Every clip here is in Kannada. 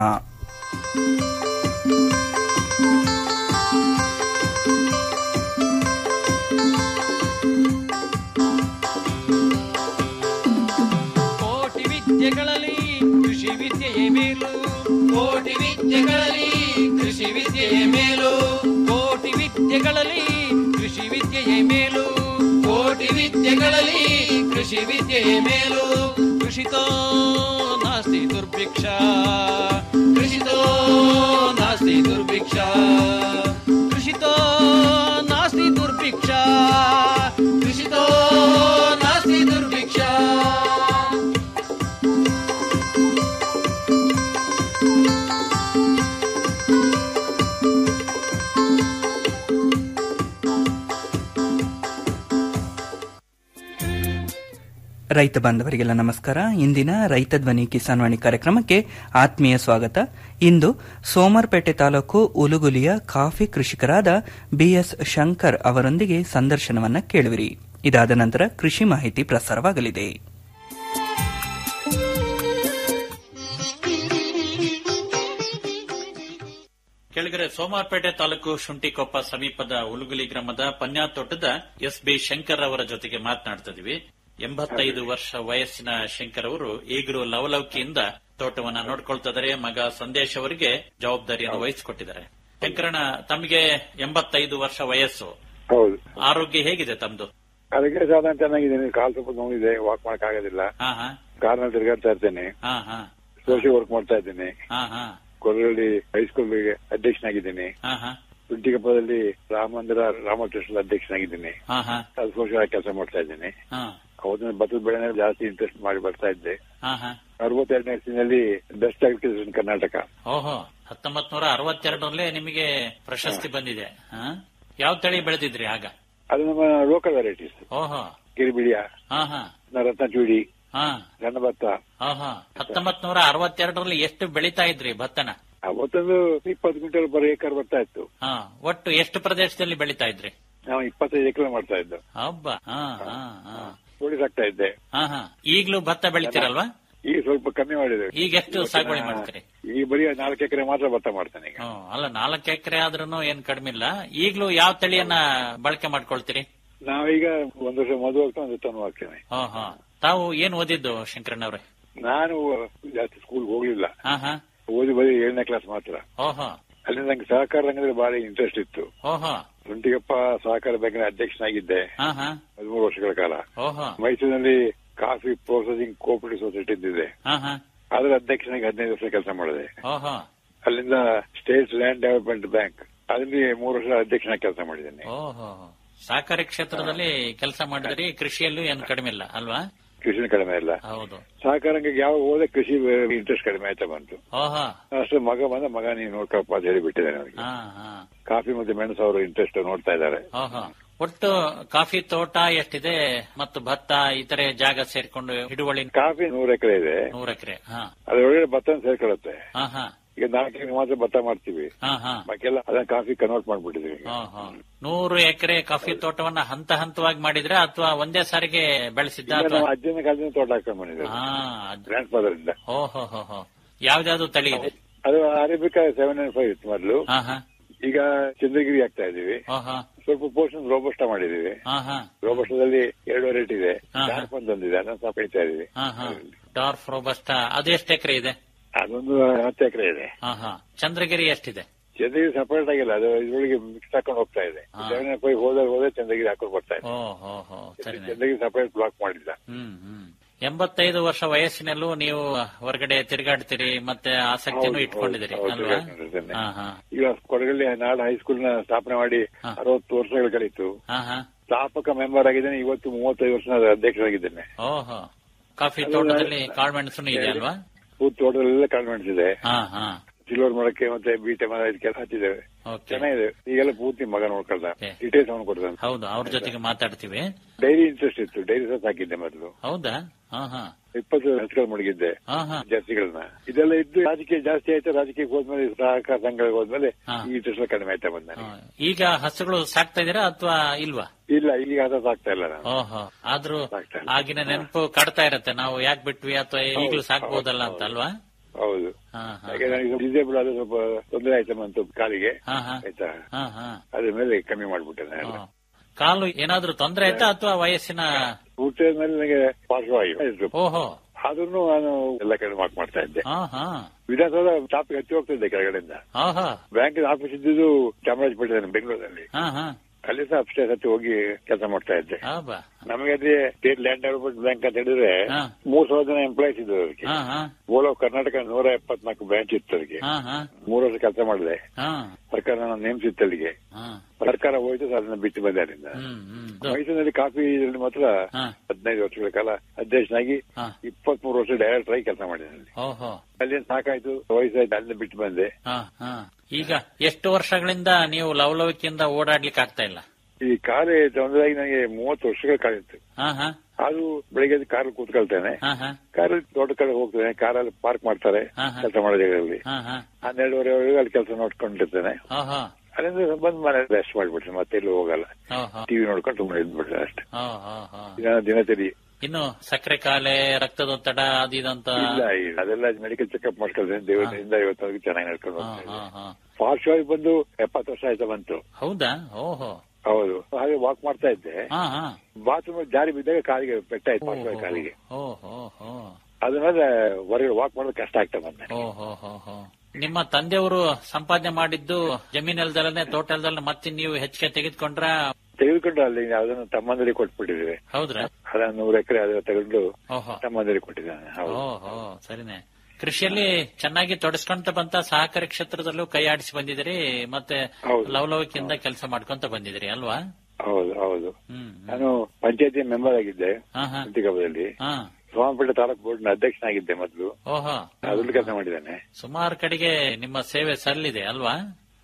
ಕೋಟಿ ವಿದ್ಯೆಗಳಲ್ಲಿ ಕೃಷಿ ವಿದ್ಯೆಯೇ ಮೇಲು ಕೋಟಿ ವಿದ್ಯೆಗಳಲ್ಲಿ ಕೃಷಿ ವಿದ್ಯೆಯೇ ಮೇಲು ಕೋಟಿ ವಿದ್ಯೆಗಳಲ್ಲಿ ಕೃಷಿ ವಿದ್ಯೆಯೇ ಮೇಲು ಕೋಟಿ ವಿದ್ಯೆಗಳಲ್ಲಿ ಕೃಷಿ ವಿದ್ಯೆಯೇ ಮೇಲು ಕೃಷಿತೋ ನಾಸ್ತಿ ದುರ್ಭಿಕ್ಷ ಕೃಷಿತೋ ನಾಸ್ತಿ ದುರ್ಭಿಕ್ಷ ಕೃಷಿತೋ ನಾಸ್ತಿ ದುರ್ಭಿಕ್ಷ ಕೃಷಿತೋ ನಾಸ್ತಿ ದುರ್ಭಿಕ್ಷ ರೈತ ಬಾಂಧವರಿಗೆಲ್ಲ ನಮಸ್ಕಾರ ಇಂದಿನ ರೈತ ಧ್ವನಿ ಕಿಸಾನ್ ವಾಣಿ ಕಾರ್ಯಕ್ರಮಕ್ಕೆ ಆತ್ಮೀಯ ಸ್ವಾಗತ ಇಂದು ಸೋಮರ್ಪೇಟೆ ತಾಲೂಕು ಉಲುಗುಲಿಯ ಕಾಫಿ ಕೃಷಿಕರಾದ ಬಿಎಸ್ ಶಂಕರ್ ಅವರೊಂದಿಗೆ ಸಂದರ್ಶನವನ್ನ ಕೇಳುವಿರಿ ಇದಾದ ನಂತರ ಕೃಷಿ ಮಾಹಿತಿ ಪ್ರಸಾರವಾಗಲಿದೆ ಕೆಳಗರೆ ಸೋಮಾರ್ಪೇಟೆ ತಾಲೂಕು ಶುಂಠಿಕೊಪ್ಪ ಸಮೀಪದ ಉಲುಗುಲಿ ಗ್ರಾಮದ ಪನ್ಯಾ ತೋಟದ ಎಸ್ ಬಿ ಶಂಕರ್ ಅವರ ಜೊತೆಗೆ ಮಾತನಾಡ್ತಿದ್ವಿ ಎಂಬತ್ತೈದು ವರ್ಷ ವಯಸ್ಸಿನ ಶಂಕರ್ ಅವರು ಈಗಲೂ ಲವಲವಿಕೆಯಿಂದ ತೋಟವನ್ನ ನೋಡ್ಕೊಳ್ತಿದ್ದಾರೆ ಮಗ ಸಂದೇಶ್ ಅವರಿಗೆ ಜವಾಬ್ದಾರಿಯನ್ನು ವಹಿಸಿಕೊಟ್ಟಿದ್ದಾರೆ ಶಂಕರಣ್ಣ ತಮಗೆ ಎಂಬತ್ತೈದು ವರ್ಷ ವಯಸ್ಸು ಹೌದು ಆರೋಗ್ಯ ಹೇಗಿದೆ ತಮ್ದು ಅದಕ್ಕೆ ಸಾಧಾರಣ ಚೆನ್ನಾಗಿದ್ದೀನಿ ಕಾಲು ಸ್ವಲ್ಪ ನೋವಿದೆ ವಾಕ್ ಮಾಡಕ್ ಆಗೋದಿಲ್ಲ ಹಾ ಹಾ ಕಾರ್ನಲ್ಲಿ ತಿರುಗಾಡ್ತಾ ಇರ್ತೇನೆ ಹಾ ಹಾ ಸೋಷಿಯಲ್ ವರ್ಕ್ ಮಾಡ್ತಾ ಇದ್ದೀನಿ ಹಾ ಹಾ ಕೊರಳಲ್ಲಿ ಹೈಸ್ಕೂಲ್ ಅಧ್ಯಕ್ಷನಾಗಿದ್ದೀನಿ ಹಾ ಹಾ ಸುಂಟಿಗಪ್ಪದಲ್ಲಿ ರಾಮ ಮಂದಿರ ರಾಮಕೃಷ್ಣ ಅಧ್ಯಕ್ಷನಾಗಿದ್ದೀನಿ ಹಾ ಹಾ ಅದು ಸೋಷಿಯಲ್ ಕೆಲಸ ಮಾಡ್ತಾ ಇದ್ದೀನಿ ಹಾ ಅವತ್ತಿನ ಭತ್ತದ ಬೆಳೆನ ಜಾಸ್ತಿ ಇಂಟ್ರೆಸ್ಟ್ ಮಾಡಿ ಬರ್ತಾ ಇದ್ದೆ ಹಾ ಹಾ ಅರವತ್ತೆರಡನೇ ಇಸ್ವಿನಲ್ಲಿ ಬೆಸ್ಟ್ ಅಗ್ರಿಕಲ್ಚರ್ ಕರ್ನಾಟಕ ಓಹೋ ಹತ್ತೊಂಬತ್ ನೂರ ಅರವತ್ತೆರಡರಲ್ಲೇ ನಿಮಗೆ ಪ್ರಶಸ್ತಿ ಬಂದಿದೆ ಹಾ ಯಾವ ತಳಿ ಬೆಳೆದಿದ್ರಿ ಆಗ ಅದು ನಮ್ಮ ಲೋಕಲ್ ವೆರೈಟೀಸ್ ಓಹೋ ಕಿರಿಬಿಡಿಯ ಹಾ ಹಾ ರತ್ನಚೂಡಿ ಹಾ ಸಣ್ಣ ಭತ್ತ ಓಹೋ ಹತ್ತೊಂಬತ್ ನೂರ ಅರವತ್ತೆರಡರಲ್ಲಿ ಎಷ್ಟು ಬೆಳೀತಾ ಇದ್ರಿ ಭತ್ತನ ಅವತ್ತೊಂದು ಇಪ್ಪತ್ತು ಕ್ವಿಂಟಲ್ ಬರ ಏಕರ್ ಬರ್ತಾ ಇತ್ತು ಹಾ ಒಟ್ಟು ಎಷ್ಟು ಪ್ರದೇಶದಲ್ಲಿ ಬೆಳೀತಾ ಇದ್ರಿ ನಾವು ಇಪ್ಪತ್ತೈದು ಎಕರೆ ಮಾಡ್ತಾ ಇದ್ದು ಹಬ್ಬ ಹಾ ಹಾ ಹಾ ಕೋಳಿ ಸಾಕ್ತಾ ಇದ್ದೆ ಹಾ ಹಾ ಈಗ್ಲೂ ಭತ್ತ ಬೆಳಿತೀರಲ್ವಾ ಈಗ ಸ್ವಲ್ಪ ಕಮ್ಮಿ ಮಾಡಿದೆ ಈಗ ಎಷ್ಟು ಸಾಗುವಳಿ ಮಾಡ್ತೀರಿ ಈಗ ಬರೀ ನಾಲ್ಕು ಎಕರೆ ಮಾತ್ರ ಭತ್ತ ಮಾಡ್ತಾನೆ ಈಗ ಹ್ಮ್, ಅಲ್ಲ ನಾಲ್ಕು ಎಕರೆ ಆದ್ರೂ ಏನ್ ಕಡಿಮೆ ಇಲ್ಲ ಈಗ್ಲೂ ಯಾವ ತಳಿಯನ್ನ ಬಳಕೆ ಮಾಡ್ಕೊಳ್ತೀರಿ ನಾವೀಗ ಒಂದ್ ವರ್ಷ ಮದುವೆ ಆಗ್ತಾ ಒಂದು ತನು ಆಗ್ತೇನೆ ಹಾ ಹಾ ತಾವು ಏನ್ ಓದಿದ್ದು ಶಂಕರಣ್ಣವ್ರೆ ನಾನು ಜಾಸ್ತಿ ಸ್ಕೂಲ್ ಹೋಗ್ಲಿಲ್ಲ ಹಾ ಹಾ ಓದಿ ಬರೀ ಏಳನೇ ಕ್ಲಾಸ್ ಮಾತ್ರ ಓಹೋ ಅಲ್ಲಿ ನಂಗೆ ಸಹಕಾರ ರಂಗದಲ್ಲಿ ಬಹಳ ಇಂಟ್ರೆಸ್ಟ್ ಇತ್ತು ಓಹೋ ಸುಂಟಿಗಪ್ಪ ಸಹಕಾರ ಬ್ಯಾಂಕಿನ ಅಧ್ಯಕ್ಷನಾಗಿದ್ದೆ ಹಾ ಹಾ ಹದಿಮೂರು ವರ್ಷಗಳ ಕಾಲ ಓಹೋ ಮೈಸೂರಿನಲ್ಲಿ ಕಾಫಿ ಪ್ರೊಸೆಸಿಂಗ್ ಕೋಪರೇಟಿವ್ ಸೊಸೈಟಿ ಇದ್ದಿದೆ ಹಾ ಹಾ ಅದರ ಅಧ್ಯಕ್ಷನಾಗಿ ಹದಿನೈದು ವರ್ಷ ಕೆಲಸ ಮಾಡಿದೆ ಓಹೋ ಅಲ್ಲಿಂದ ಸ್ಟೇಟ್ ಲ್ಯಾಂಡ್ ಡೆವಲಪ್ಮೆಂಟ್ ಬ್ಯಾಂಕ್ ಅದರಲ್ಲಿ ಮೂರು ವರ್ಷ ಅಧ್ಯಕ್ಷನಾಗಿ ಕೆಲಸ ಮಾಡಿದ್ದೇನೆ ಓಹೋ ಸಹಕಾರಿ ಕ್ಷೇತ್ರದಲ್ಲಿ ಕೆಲಸ ಮಾಡಿದ್ರಿ ಕೃಷಿಯಲ್ಲೂ ಏನು ಕಡಿಮೆ ಇಲ್ಲ ಅಲ್ವಾ ಕೃಷಿ ಕಡಿಮೆ ಇಲ್ಲ ಹೌದು ಸಹಕಾರಂಗಕ್ಕೆ ಯಾವ ಹೋದ ಕೃಷಿ ಇಂಟ್ರೆಸ್ಟ್ ಕಡಿಮೆ ಆಯ್ತಾ ಬಂತು ಓಹೋ ಅಷ್ಟೇ ಮಗ ಬಂದ ಮಗ ನೀನು ನೋಡ್ಕೊಳಪ್ಪ ಅಂತ ಹೇಳಿ ಬಿಟ್ಟಿದ್ದೇನೆ ಅವನಿಗೆ ಹಾ ಹಾ ಕಾಫಿ ಮತ್ತೆ ಮೆಣಸು ಅವರು ಇಂಟ್ರೆಸ್ಟ್ ನೋಡ್ತಾ ಇದ್ದಾರೆ ಓಹೋ ಒಟ್ಟು ಕಾಫಿ ತೋಟ ಎಷ್ಟಿದೆ ಮತ್ತು ಭತ್ತ ಇತರೆ ಜಾಗ ಸೇರ್ಕೊಂಡು ಹಿಡುವಳಿ ಕಾಫಿ ನೂರು ಎಕರೆ ಇದೆ ನೂರ ಎಕರೆ ಹಾ ಅದರೊಳಗಡೆ ಭತ್ತ ಸೇರ್ಕೊಳ್ಳುತ್ತೆ ಹಾ ಹಾ ಈಗ ನಾಲ್ಕು ಎಕರೆ ಮಾತ್ರ ಭತ್ತ ಮಾಡ್ತೀವಿ ಹಾ ಹಾ ಬಾಕಿಯೆಲ್ಲ ಅದನ್ನ ಕಾಫಿ ಕನ್ವರ್ಟ್ ಮಾಡ್ಬಿಟ್ಟಿದೀವಿ ಈಗ. ಹಾ, ಹಾ. ನೂರು ಎಕರೆ ಕಾಫಿ ತೋಟವನ್ನ ಹಂತ ಹಂತವಾಗಿ ಮಾಡಿದ್ರೆ ಅಥವಾ ಒಂದೇ ಸಾರಿಗೆ ಬೆಳೆಸಿದ್ದ ಈಗ ಅಥವಾ ನಮ್ಮ ಅಜ್ಜನ ಕಾಲದಿಂದ ತೋಟ ಹಾಕೊಂಡು ಬಂದಿದ್ದಾರೆ ಹಾ ಅದ್- ಗ್ರ್ಯಾಂಡ್ ಫಾದರ್ ಇಂದ ಓಹೋ ಹೋ ಹೋ ಯಾವ್ದಾವ್ದು ತಳಿ ಇದೆ ಅದು ಅರೇಬಿಕಾ ಸೆವೆನ್ ನೈನ್ ಫೈವ್ ಇತ್ತು ಮೊದಲು ಹಾ ಹಾ ಈಗ ಚಂದ್ರಗಿರಿ ಆಗ್ತಾ ಇದೀವಿ ಓಹೋ ಸ್ವಲ್ಪ ಪೋರ್ಷನ್ ರೋಬಸ್ಟ ಮಾಡಿದೀವಿ ಹಾ ಹಾ ರೋಬಸ್ಟದಲ್ಲಿ ಎರಡು ವೆರೈಟಿ ಇದೆ ಹಾ, ಹಾ. ಡಾರ್ಕ್ ಒಂದು ಒಂದಿದೆ ಅದನ್ನ ಸಹ ಬೆಳಿತಾ ಇದೀವಿ ಹಾ ಹಾ ಡಾರ್ಫ್ ರೋಬಸ್ಟ ಅದು ಎಷ್ಟು ಎಕರೆ ಇದೆ ಅದೊಂದು ಹತ್ತು ಎಕರೆ ಇದೆ ಹಾ ಹಾ ಚಂದ್ರಗಿರಿ ಎಷ್ಟಿದೆ ಚಂದ್ರಗಿರಿ ಸಪರೇಟ್ ಆಗಿಲ್ಲ ಅದು ಇದ್ರೊಳಗೆ ಮಿಕ್ಸ್ ಹಾಕೊಂಡು ಹೋಗ್ತಾ ಇದೆ ಹಾ. ಸೆವೆನ್ ನೈನ್ ಫೈವ್ ಹೋದಾಗ ಹೋದ್ರೆ ಚಂದ್ರಗಿರಿ ಹಾಕೊಂಡು ಬರ್ತಾ ಇದೆ ಓ ಹೋ ಹೋ ಸರಿನೆ ಚಂದ್ರಗಿರಿ ಸಪರೇಟ್ ಬ್ಲಾಕ್ ಮಾಡಿಲ್ಲ ಹ್ಮ್ ಹ್ಮ್ ಎಂಬತ್ತೈದು ವರ್ಷ ವಯಸ್ಸಿನಲ್ಲೂ ನೀವು ಹೊರಗಡೆ ತಿರುಗಾಡ್ತೀರಿ ಮತ್ತೆ ಆಸಕ್ತಿನೂ ಹೌದು, ಇಟ್ಕೊಂಡಿದ್ದೀರಿ ಹೌದು, ಅಲ್ವಾ ತಿರುಗಾಡ್ಕೊಂಡಿದ್ದೇನೆ. ಹಾ ಹಾ ಈಗ ಕೊಡಗಲ್ಲಿ ನಾಡು ಹೈಸ್ಕೂಲ್ ನ ಸ್ಥಾಪನೆ ಮಾಡಿ ಹಾ. ಅರವತ್ತು ವರ್ಷಗಳು ಕಳೀತು ಹಾ ಹಾ ಸ್ಥಾಪಕ ಮೆಂಬರ್ ಆಗಿದ್ದೇನೆ ಇವತ್ತು ಮೂವತ್ತೈದು ವರ್ಷ ಅಧ್ಯಕ್ಷರಾಗಿದ್ದೇನೆ ಓಹೋ ಕಾಫಿ ತೋಟದಲ್ಲಿ ಕಾಳುಮೆಣಸು ಇದೆ ಅಲ್ವಾ ಪೂರ್ತಿ ತೋಟದಲ್ಲೆಲ್ಲ ಕಾನ್ವೆಂಟ್ಸ್ ಇದೆ ಹಾ ಹಾ ಸಿಲ್ವರ್ ಮರಕ್ಕೆ ಮತ್ತೆ ಬೀಟೆ ಮರ ಇದಕ್ಕೆಲ್ಲ ಹಚ್ಚಿದ್ದೇವೆ ಓಕೆ ಚೆನ್ನಾಗಿದೆ ಈಗೆಲ್ಲ ಪೂರ್ತಿ ಮಗ ನೋಡ್ಕೊಳ್ದ Okay. ಡೀಟೇಲ್ಸ್ ಅವನು ಕೊಡ್ತಾನೆ ಹೌದು ಅವ್ರ ಜೊತೆಗೆ ಮಾತಾಡ್ತೀವಿ ಡೈರಿ ಇಂಟ್ರೆಸ್ಟ್ ಇತ್ತು ಡೈರಿ ಸಹ ಸಾಕಿದ್ದೆ ಮೊದಲು ಹೌದಾ ಹಾ ಹಾ ಇಪ್ಪತ್ತು ಹಸುಗಳು ಮಡಗಿದ್ದೆ ಹಾ ಹಾ ಜಾಸ್ತಿಗಳನ್ನ ಇದೆಲ್ಲ ಇದ್ದು ರಾಜಕೀಯ ಜಾಸ್ತಿ ಆಯ್ತು ರಾಜಕೀಯಕ್ಕೆ ಹೋದ್ಮೇಲೆ ಸಹಕಾರ ಸಂಘಗಳಿಗೆ ಹೋದ್ಮೇಲೆ ಹಾ. ಈ ಇಂಟ್ರೆಸ್ಟ್ ಕಡಿಮೆ ಆಯ್ತಾ ಬಂದ ಹಾ. ಈಗ ಹಸುಗಳು ಸಾಕ್ತಾ ಇದೀರಾ ಅಥವಾ ಇಲ್ವಾ ಇಲ್ಲ ಈಗ ಅದ ಸಾಕ್ತಾ ಇಲ್ಲ ನಾನು ಓಹೋ ಆದ್ರೂ ಸಾಕ್ತಾ ಇಲ್ಲ. ಆಗಿನ ನೆನಪು ಕಾಡ್ತಾ ಇರತ್ತೆ ನಾವು ಯಾಕೆ ಬಿಟ್ವಿ ಅಥವಾ ಈಗಲೂ ಹೌದು, ಸಾಕ್ಬೋದಲ್ಲ ಅಂತ ಹೌದು. ಅಲ್ವಾ ಹೌದು ಹಾ ಹಾ ಯಾಕೆ ನನಗೆ ಡಿಸೇಬಲ್ ಆದ ಸ್ವಲ್ಪ ತೊಂದರೆ ಆಯ್ತಮ್ಮ ಅಂತ ಕಾಲಿಗೆ ಹಾ ಹಾ ಆಯ್ತಾ ಹಾ ಹಾ ಅದ್ರ ಮೇಲೆ ಕಮ್ಮಿ ಮಾಡ್ಬಿಟ್ಟೆ ನಾನು ಎಲ್ಲ. ಹಾ. ಕಾಲು ಏನಾದ್ರೂ ತೊಂದರೆ ಆಯ್ತಾ ಅಥವಾ ವಯಸ್ಸಿನ ಹುಟ್ಟಿದ ಮೇಲೆ ನನಗೆ ಪಾರ್ಶ್ವವಾಯು ಓಹೋ ಆದ್ರೂ ನಾನು ಎಲ್ಲ ಕಡೆ ವಾಕ್ ಮಾಡ್ತಾ ಇದ್ದೆ ಹಾ ಹಾ ವಿಧಾನಸೌಧ ಟಾಪಿಗೆ ಹತ್ತಿ ಹೋಗ್ತಿದ್ದೆ ಕೆಳಗಡೆಯಿಂದ ಆಹಾ ಬ್ಯಾಂಕ್ ಆಫೀಸ್ ಇದ್ದಿದ್ದು ಚಾಮರಾಜಪೇಟೆ ಬೆಂಗಳೂರಲ್ಲಿ ಹಾ ಹಾ ಅಲ್ಲಿ ಸಹ ಅಪ್ಸ್ಟೇಸ್ ಹತ್ತಿ ಹೋಗಿ ಕೆಲಸ ಮಾಡ್ತಾ ಇದ್ದೆ ಹಾ ಬಾ ನಮಗೆ ಅದೇ ಸ್ಟೇಟ್ ಲ್ಯಾಂಡ್ ಡೆವಲಪ್ಮೆಂಟ್ ಬ್ಯಾಂಕ್ ಅಂತ ಹೇಳಿದ್ರೆ ಹಾ. ಮೂರ್ ಸಾವಿರ ಜನ ಎಂಪ್ಲಾಯ್ಸ್ ಇದ್ರು ಅದಕ್ಕೆ ಹಾ ಹಾ ಓಲ್ ಆಫ್ ಕರ್ನಾಟಕ ನೂರ ಎಪ್ಪತ್ನಾಲ್ಕು ಬ್ರಾಂಚ್ ಇತ್ತು ಅದಕ್ಕೆ ಹಾ ಹಾ ಮೂರು ವರ್ಷ ಕೆಲಸ ಮಾಡಿದೆ ಹಾ ಸರ್ಕಾರ ನನ್ನ ನೇಮಿಸಿತ್ತು ಅಲ್ಲಿಗೆ ಹಾ ಸರ್ಕಾರ ಹೋಯ್ತು ಸರ್ ಅದನ್ನ ಬಿಟ್ಟು ಬಂದೆ ಅಲ್ಲಿಂದ ಹ್ಮ್ ಹ್ಮ್ ಮೈಸೂರಿನಲ್ಲಿ ಕಾಫಿ ಇದ್ರಲ್ಲಿ ಮಾತ್ರ ಹಾ ಹದಿನೈದು ವರ್ಷಗಳ ಕಾಲ ಅಧ್ಯಕ್ಷನಾಗಿ ಹಾ ಇಪ್ಪತ್ತ್ ಮೂರು ವರ್ಷ ಡೈರೆಕ್ಟರ್ ಆಗಿ ಕೆಲಸ ಮಾಡಿದೆ ಅಲ್ಲಿ ಓಹೋ ಅಲ್ಲಿ ಸಾಕಾಯ್ತು ವಯಸ್ಸಾಯ್ತು ಅಲ್ಲಿಂದ ಬಿಟ್ಟು ಬಂದೆ ಹಾ ಹಾ ಈಗ ಎಷ್ಟು ವರ್ಷಗಳಿಂದ ನೀವು ಲವಲವಿಕೆಯಿಂದ ಓಡಾಡ್ಲಿಕ್ಕೆ ಆಗ್ತಾ ಇಲ್ಲ ಈ ಕಾಲೇ ತೊಂದರೆ ಆಗಿ ನನಗೆ ಮೂವತ್ತು ವರ್ಷಗಳ ಕಾಲಿತ್ತು ಹಾ ಹಾ ಆದ್ರೂ ಬೆಳಿಗ್ಗೆ ಕಾರ್ ಕೂತ್ಕೊಳ್ತೇನೆ ಹಾ ಹಾ ಕಾರಲ್ಲಿ ತೋಟ ಕಡೆ ಹೋಗ್ತೇನೆ ಕಾರಲ್ಲಿ ಪಾರ್ಕ್ ಮಾಡ್ತಾರೆ ಹಾ, ಹಾ. ಕೆಲಸ ಮಾಡೋ ಜಾಗದಲ್ಲಿ ಹಾ ಹಾ ಹನ್ನೆರಡುವರೆವರೆಗೂ ಅಲ್ಲಿ ಕೆಲಸ ನೋಡ್ಕೊಂಡಿರ್ತೇನೆ ಓಹೋ ಅಲ್ಲಿಂದ ಬಂದ್ ಮನೆ ರೆಸ್ಟ್ ಮಾಡ್ಬಿಡ್ತೀನಿ ಮತ್ತೆ ಎಲ್ಲೂ ಹೋಗಲ್ಲ ಓಹೋ ಟಿವಿ ನೋಡ್ಕೊಂಡು ಸುಮ್ಮನೆ ಇದ್ಬಿಡ್ತೇನೆ ಅಷ್ಟೇ ಓಹೋ ಹೋ ದಿನ ದಿನಚರಿ ಇನ್ನು ಸಕ್ಕರೆ ಕಾಲೆ ರಕ್ತದೊತ್ತಡ ಅದು ಇದಂತ ಇಲ್ಲ ಇಲ್ಲ ಅದೆಲ್ಲ ಮೆಡಿಕಲ್ ಚೆಕ್ಅಪ್ ಮಾಡ್ಕೊಳ್ತೇನೆ ದೇವರಿಂದ ಇವತ್ತವರೆಗೂ ಚೆನ್ನಾಗಿ ನಡ್ಕೊಂಡು ಹಾ ಹೋಗ್ತಾ ಹಾ ಇದ್ದೀನಿ ಹಾ ಪಾರ್ಶ್ವವಾಗಿ ಬಂದು ಎಪ್ಪತ್ತು ವರ್ಷ ಆಯ್ತಾ ಬಂತು ಹೌದಾ ಓಹೋ ಹೌದು ಹಾಗೆ ವಾಕ್ ಮಾಡ್ತಾ ಇದ್ದೆ ಹಾ ಹಾ ಬಾತ್ರೂಮ್ ಜಾರಿ ಬಿದ್ದಾಗ ಕಾಲಿಗೆ ಪೆಟ್ಟಾಯ್ತು ಪಾರ್ಶ್ವವಾಗಿ ಕಾಲಿಗೆ ಓಹೋ ಹೋ ಅದ್ಮೇಲೆ ಹೊರಗಡೆ ವಾಕ್ ಮಾಡೋದು ಕಷ್ಟ ಆಗ್ತಾ ಬಂದೆ ಓಹೋ ಹೋ ಹೋ ನಿಮ್ಮ ತಂದೆಯವರು ಸಂಪಾದನೆ ಮಾಡಿದ್ದು ಜಮೀನೆಲ್ದಲ್ಲೇ ತೋಟಲ್ದಲ್ಲ ಮತ್ತೆ ನೀವು ಹೆಚ್ಚಿಗೆ ತೆಗೆದುಕೊಂಡ್ರ ತೆಗೆದುಕೊಂಡು ಅಲ್ಲಿ ಅದನ್ನು ತಮ್ಮಂದರಿಗೆ ಕೊಟ್ಬಿಟ್ಟಿದ್ದೇವೆ ಹೌದ್ರಾ ಅದನ್ನ ನೂರು ಎಕರೆ ಅದನ್ನ ತಗೊಂಡು ಓಹೋ ತಮ್ಮಂದರಿಗೆ ಕೊಟ್ಟಿದ್ದಾನೆ ಹೌದು ಓಹೋ ಸರಿನೆ ಕೃಷಿಯಲ್ಲಿ ಚೆನ್ನಾಗಿ ತೊಡಸ್ಕೊಂತ ಬಂತ ಸಹಕಾರಿ ಕ್ಷೇತ್ರದಲ್ಲೂ ಕೈ ಆಡಿಸಿ ಬಂದಿದ್ದೀರಿ ಮತ್ತೆ ಹೌದು. ಲವಲವಿಕೆಯಿಂದ ಕೆಲಸ ಮಾಡ್ಕೊಂತ ಬಂದಿದ್ದೀರಿ ಅಲ್ವಾ ಹೌದು ಹೌದು ಹ್ಮ್ ನಾನು ಪಂಚಾಯತಿ ಮೆಂಬರ್ ಆಗಿದ್ದೆ ಹಾ ಹಾ ಕುಂತಿಕಬ್ಬದಲ್ಲಿ ಹಾ ಸೋಮಪೇಟೆ ತಾಲೂಕು ಬೋರ್ಡ್ ಅಧ್ಯಕ್ಷನಾಗಿದ್ದೆ ಮೊದಲು ಓಹೋ ಅದ್ರಲ್ಲಿ ಕೆಲಸ ಮಾಡಿದ್ದೇನೆ ಸುಮಾರು ಕಡೆಗೆ ನಿಮ್ಮ ಸೇವೆ ಸಲ್ಲಿದೆ ಅಲ್ವಾ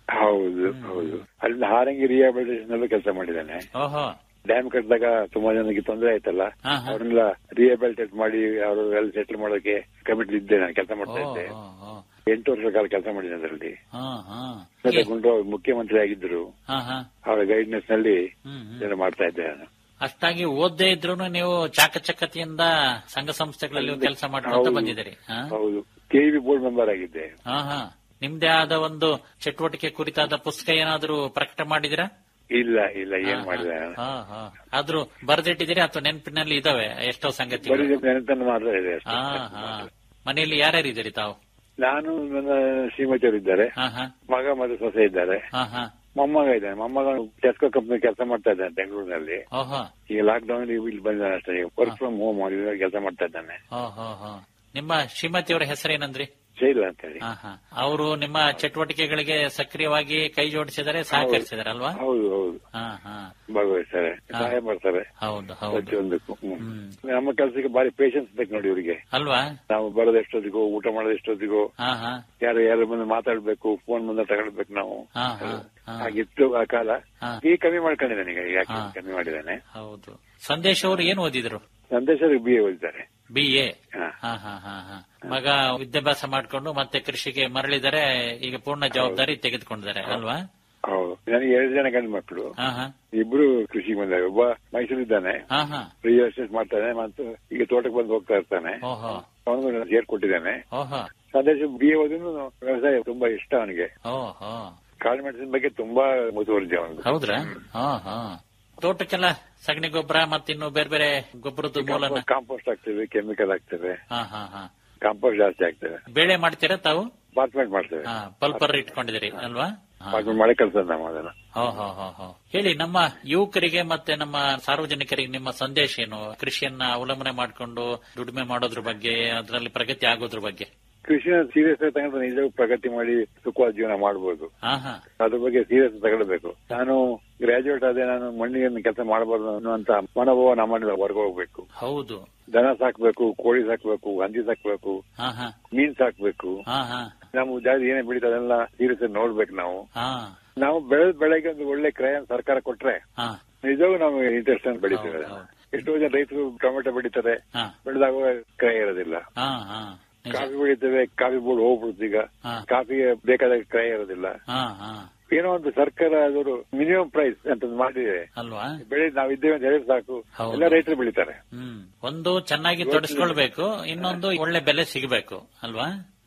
ಹೌದು ಹೌದು ಅಲ್ಲಿಂದ ಹಾರಂಗಿ ರಿಹಾಬಿಲಿಟೇಷನ್ ಅಲ್ಲೂ ಕೆಲಸ ಮಾಡಿದ್ದೇನೆ ಓಹೋ ಡ್ಯಾಮ್ ಕಟ್ಟಿದಾಗ ತುಂಬಾ ಜನಕ್ಕೆ ತೊಂದರೆ ಆಯ್ತಲ್ಲ ಹಾ, ಹಾ. ಅವ್ರನ್ನೆಲ್ಲ ರಿಹಾಬಿಲಿಟೇಟ್ ಮಾಡಿ ಅವರು ಎಲ್ಲ ಸೆಟಲ್ ಮಾಡೋಕೆ ಕಮಿಟಿ ಇದ್ದೆ ನಾನು ಕೆಲಸ ಮಾಡ್ತಾ ಇದ್ದೆ ಓ, ಓ, ಓ. ಎಂಟು ವರ್ಷ ಕಾಲ ಕೆಲಸ ಮಾಡಿದ್ದೆ ಅದರಲ್ಲಿ ಹಾ ಹಾ ಮತ್ತೆ ಗುಂಡ್ರಾವ್ ಮುಖ್ಯಮಂತ್ರಿ ಆಗಿದ್ರು ಹಾ ಹಾ ಅವರ ಗೈಡ್ನೆಸ್ ನಲ್ಲಿ ಹ್ಮ್ ಹ್ಮ್. ಇದನ್ನ ಮಾಡ್ತಾ ಇದ್ದೆ ನಾನು ಅಷ್ಟಾಗಿ ಓದ್ದೇ ಇದ್ರು ನೀವು ಚಾಕಚಕ್ಯತೆಯಿಂದ ಸಂಘ ಸಂಸ್ಥೆಗಳಲ್ಲಿ ಕೆಲಸ ಮಾಡ್ಕೊಂತ ಹೌದು. ಬಂದಿದ್ದೀರಿ ಹಾ? ಹೌದು ಕೆವಿ ಬೋರ್ಡ್ ಮೆಂಬರ್ ಆಗಿದ್ದೆ ಹಾ ಹಾ ನಿಮ್ದೇ ಆದ ಒಂದು ಚಟುವಟಿಕೆ ಕುರಿತಾದ ಪುಸ್ತಕ ಏನಾದ್ರೂ ಪ್ರಕಟ ಮಾಡಿದಿರಾ ಇಲ್ಲ ಇಲ್ಲ ಏನ್ ಮಾಡಿದೆ ನಾನು ಹಾ ಹಾ ಆದ್ರೂ ಬರೆದಿಟ್ಟಿದ್ದೀರಿ ಅಥವಾ ನೆನಪಿನಲ್ಲಿ ಇದಾವೆ ಎಷ್ಟೋ ಸಂಗತಿ ಬರೀ ನೆನಪನ್ನು ಮಾಡ್ತಾ ಇದೆ ಅಷ್ಟೇ. ಹಾ ಹಾ ಮನೆಯಲ್ಲಿ ಯಾರ್ಯಾರು ಇದ್ದೀರಿ ತಾವು ನಾನು ನನ್ನ ಶ್ರೀಮತಿಯವರು ಇದ್ದಾರೆ ಹಾ ಹಾ ಮಗ ಮತ್ತು ಸೊಸೆ ಇದ್ದಾರೆ ಹಾ ಹಾ ಮೊಮ್ಮಗ ಇದ್ದಾನೆ ಮೊಮ್ಮಗ ಟೆಸ್ಕೋ ಕಂಪ್ನಿ ಕೆಲಸ ಮಾಡ್ತಾ ಇದ್ದಾನೆ ಬೆಂಗಳೂರಿನಲ್ಲಿ ಓಹೋ ಈಗ ಲಾಕ್ ಡೌನ್ ಇಲ್ಲಿ ಬಂದಿದ್ದಾನೆ ಅಷ್ಟೇ ವರ್ಕ್ ಫ್ರಮ್ ಹೋಮ್ ಕೆಲಸ ಮಾಡ್ತಾ ಇದ್ದಾನೆ ಓಹೋ ಹೋ ನಿಮ್ಮ ಶ್ರೀಮತಿಯವರ ಹೆಸರೇನಂದ್ರಿ ಶೈಲ ಅಂತ ಹೇಳಿ ಹಾ ಹಾ ಅವರು ನಿಮ್ಮ ಚಟುವಟಿಕೆಗಳಿಗೆ ಸಕ್ರಿಯವಾಗಿ ಕೈ ಜೋಡಿಸಿದರೆ ಸಹಕರಿಸಿದಾರೆ ಅಲ್ವಾ ಹೌದು ಹೌದು ಹಾ ಹಾ ಭಾಗವಹಿಸ್ತಾರೆ ಸಹಾಯ ಮಾಡ್ತಾರೆ ಹೌದು ಹೌದು ಪ್ರತಿಯೊಂದಕ್ಕೂ ಹ್ಮ್. ಹ್ಮ್ ನಮ್ಮ ಕೆಲಸಕ್ಕೆ ಬಾರಿ ಪೇಷನ್ಸ್ ಬೇಕು ನೋಡಿ ಇವರಿಗೆ ಅಲ್ವಾ ನಾವು ಬರೋದು ಎಷ್ಟೊತ್ತಿಗೋ ಊಟ ಮಾಡೋದು ಎಷ್ಟೊತ್ತಿಗೋ ಹಾ ಹಾ ಯಾರು ಯಾರ ಬಂದು ಮಾತಾಡ್ಬೇಕು ಫೋನ್ ಬಂದ ತಗೊಳ್ಬೇಕು ನಾವು ಹಾ ಹಾ ಹಾ ಹಾಗಿತ್ತು ಆ ಕಾಲ ಹಾ. ಈಗ ಕಮ್ಮಿ ಮಾಡ್ಕೊಂಡಿದ್ದಾನೆ ಈಗ ಯಾಕೆ ಹಾ. ಕಮ್ಮಿ ಮಾಡಿದ್ದಾನೆ ಹೌದು ಸಂದೇಶ್ ಅವರು ಏನ್ ಓದಿದ್ರು ಸಂದೇಶ ಬಿ ಎ ಓದಿದ್ದಾರೆ ಬಿ ಎ ಹಾ. ಹಾ ಹಾ ಹಾ ಹಾ ಮಗ ವಿದ್ಯಾಭ್ಯಾಸ ಮಾಡ್ಕೊಂಡು ಮತ್ತೆ ಕೃಷಿಗೆ ಮರಳಿದರೆ ಈಗ ಪೂರ್ಣ ಜವಾಬ್ದಾರಿ ತೆಗೆದುಕೊಂಡಿದ್ದಾರೆ ಅಲ್ವಾ ಹೌದು ನನಗೆ ಎರಡು ಜನ ಗಂಡು ಮಕ್ಕಳು ಹಾ ಹಾ ಇಬ್ರು ಕೃಷಿಗೆ ಬಂದಾಗ ಒಬ್ಬ ಮೈಸೂರಿದ್ದಾನೆ ಹಾ ಹಾ ರಿಯಲ್ ಎಸ್ಟೇಟ್ ಮಾಡ್ತಾನೆ ಮತ್ತು ಈಗ ತೋಟಕ್ಕೆ ಬಂದು ಹೋಗ್ತಾ ಇರ್ತಾನೆ ಓಹೋ ಅವನಿಗೂ ನಾನು ಸೇರ್ಕೊಟ್ಟಿದ್ದೇನೆ ಓಹೋ ಸಂದೇಶ ಬಿ ಎ ಓದಿನೂ ವ್ಯವಸಾಯ ತುಂಬಾ ಇಷ್ಟ ಅವನಿಗೆ ಓಹೋ ಕಾಳು ಮೆಣಸಿನ ಬಗ್ಗೆ ತುಂಬಾ ಮುತುವರ್ಜಿ ಅವನಿಗೆ ಹೌದ್ರಾ ಹಾ ಹಾ ತೋಟಕ್ಕೆಲ್ಲ ಸಗಣಿ ಗೊಬ್ಬರ ಮತ್ತಿನ್ನು ಬೇರೆ ಬೇರೆ ಗೊಬ್ಬರದ ಮೂಲನ ಕಾಂಪೋಸ್ಟ್ ಆಗ್ತೇವೆ ಕೆಮಿಕಲ್ ಆಗ್ತೇವೆ ಹಾ ಹಾ ಹಾ ಕಾಂಪೋಸ್ಟ್ ಜಾಸ್ತಿ ಆಗ್ತೇವೆ ಬೇಳೆ ಮಾಡ್ತೀರಾ ತಾವು ಅಪಾರ್ಟ್ಮೆಂಟ್ ಮಾಡ್ತೇವೆ ಹಾ ಪಲ್ಪರ್ ಇಟ್ಕೊಂಡಿದ್ದೀರಿ ಅಲ್ವಾ ಹಾ. ಅಪಾರ್ಟ್ಮೆಂಟ್ ಮಳೆ ಕಳ್ಸೋದು ನಾವು ಅದನ್ನ ಹೋ ಹೋ ಹೋ ಹೋ ಹೇಳಿ ನಮ್ಮ ಯುವಕರಿಗೆ ಮತ್ತೆ ನಮ್ಮ ಸಾರ್ವಜನಿಕರಿಗೆ ನಿಮ್ಮ ಸಂದೇಶ ಏನು ಕೃಷಿಯನ್ನ ಅವಲಂಬನೆ ಮಾಡಿಕೊಂಡು ದುಡಿಮೆ ಮಾಡೋದ್ರ ಬಗ್ಗೆ ಅದರಲ್ಲಿ ಪ್ರಗತಿ ಆಗೋದ್ರ ಬಗ್ಗೆ ಕೃಷಿನ ಸೀರಿಯಸ್ ಆಗಿ ತಗೊಂಡ್ರೆ ನಿಜವೂ ಪ್ರಗತಿ ಮಾಡಿ ಸುಖವಾದ ಜೀವನ ಮಾಡಬಹುದು ಹಾ ಹಾ ಅದ್ರ ಬಗ್ಗೆ ಸೀರಿಯಸ್ ತಗೊಳ್ಬೇಕು ನಾನು ಗ್ರಾಜುಯೇಟ್ ಆದ್ರೆ ನಾನು ಮಣ್ಣಿಗೆ ಕೆಲಸ ಮಾಡಬಾರ್ದು ಅನ್ನುವಂತ ಮನೋಭಾವ ನಮ್ಮಲ್ಲಿ ಹೊರಗೆ ಹೋಗ್ಬೇಕು ಹೌದು ದನ ಸಾಕ್ಬೇಕು ಕೋಳಿ ಸಾಕ್ಬೇಕು ಹಂದಿ ಸಾಕ್ಬೇಕು ಹಾ ಹಾ ಮೀನ್ ಸಾಕ್ಬೇಕು ಹಾ ಹಾ ನಾವು ಜಾಸ್ತಿ ಏನೇ ಬೆಳೀತದೆ ಅದೆಲ್ಲ ಸೀರಿಯಸ್ ಆಗಿ ನೋಡ್ಬೇಕು ನಾವು ಹಾ ನಾವು ಬೆಳೆದ ಬೆಳೆಗೆ ಒಂದು ಒಳ್ಳೆ ಕ್ರಯ ಸರ್ಕಾರ ಕೊಟ್ರೆ ಹಾ ನಿಜವೂ ನಾವು ಇಂಟ್ರೆಸ್ಟ್ ಅನ್ನು ಬೆಳಿತೀವಿ ಹೌದು, ಅದನ್ನ. ಹೌದು. ಎಷ್ಟೋ ಜನ ರೈತರು ಟೊಮೆಟೊ ಬೆಳೀತಾರೆ ಹಾ ಬೆಳೆದಾಗ ಕ್ರಯ ಇರೋದಿಲ್ಲ ಹಾ ಹಾ ನಿಜ. ಕಾಫಿ ಬೆಳಿತೇವೆ ಕಾಫಿ ಬೋರ್ಡ್ ಹೋಗ್ಬಿಡುತ್ತೆ ಈಗ ಹಾ ಕಾಫಿಗೆ ಬೇಕಾದ ಕ್ರಯ ಇರೋದಿಲ್ಲ ಹಾ ಹಾ ಏನೋ ಒಂದು ಸರ್ಕಾರ ಅದವರು ಮಿನಿಮಮ್ ಪ್ರೈಸ್ ಅಂತ ಮಾಡಿದೆ ಅಲ್ವಾ ಬೆಳೆ ನಾವು ಇದ್ದೇವೆ ಅಂತ ಹೇಳಿದ್ರೆ ಸಾಕು ಹೌದು. ಎಲ್ಲ ರೈತರು ಬೆಳಿತಾರೆ ಹ್ಮ್ ಒಂದು ಚೆನ್ನಾಗಿ ತೊಡಸ್ಕೊಳ್ಬೇಕು ಇನ್ನೊಂದು ಒಳ್ಳೆ ಬೆಲೆ ಸಿಗಬೇಕು ಅಲ್ವಾ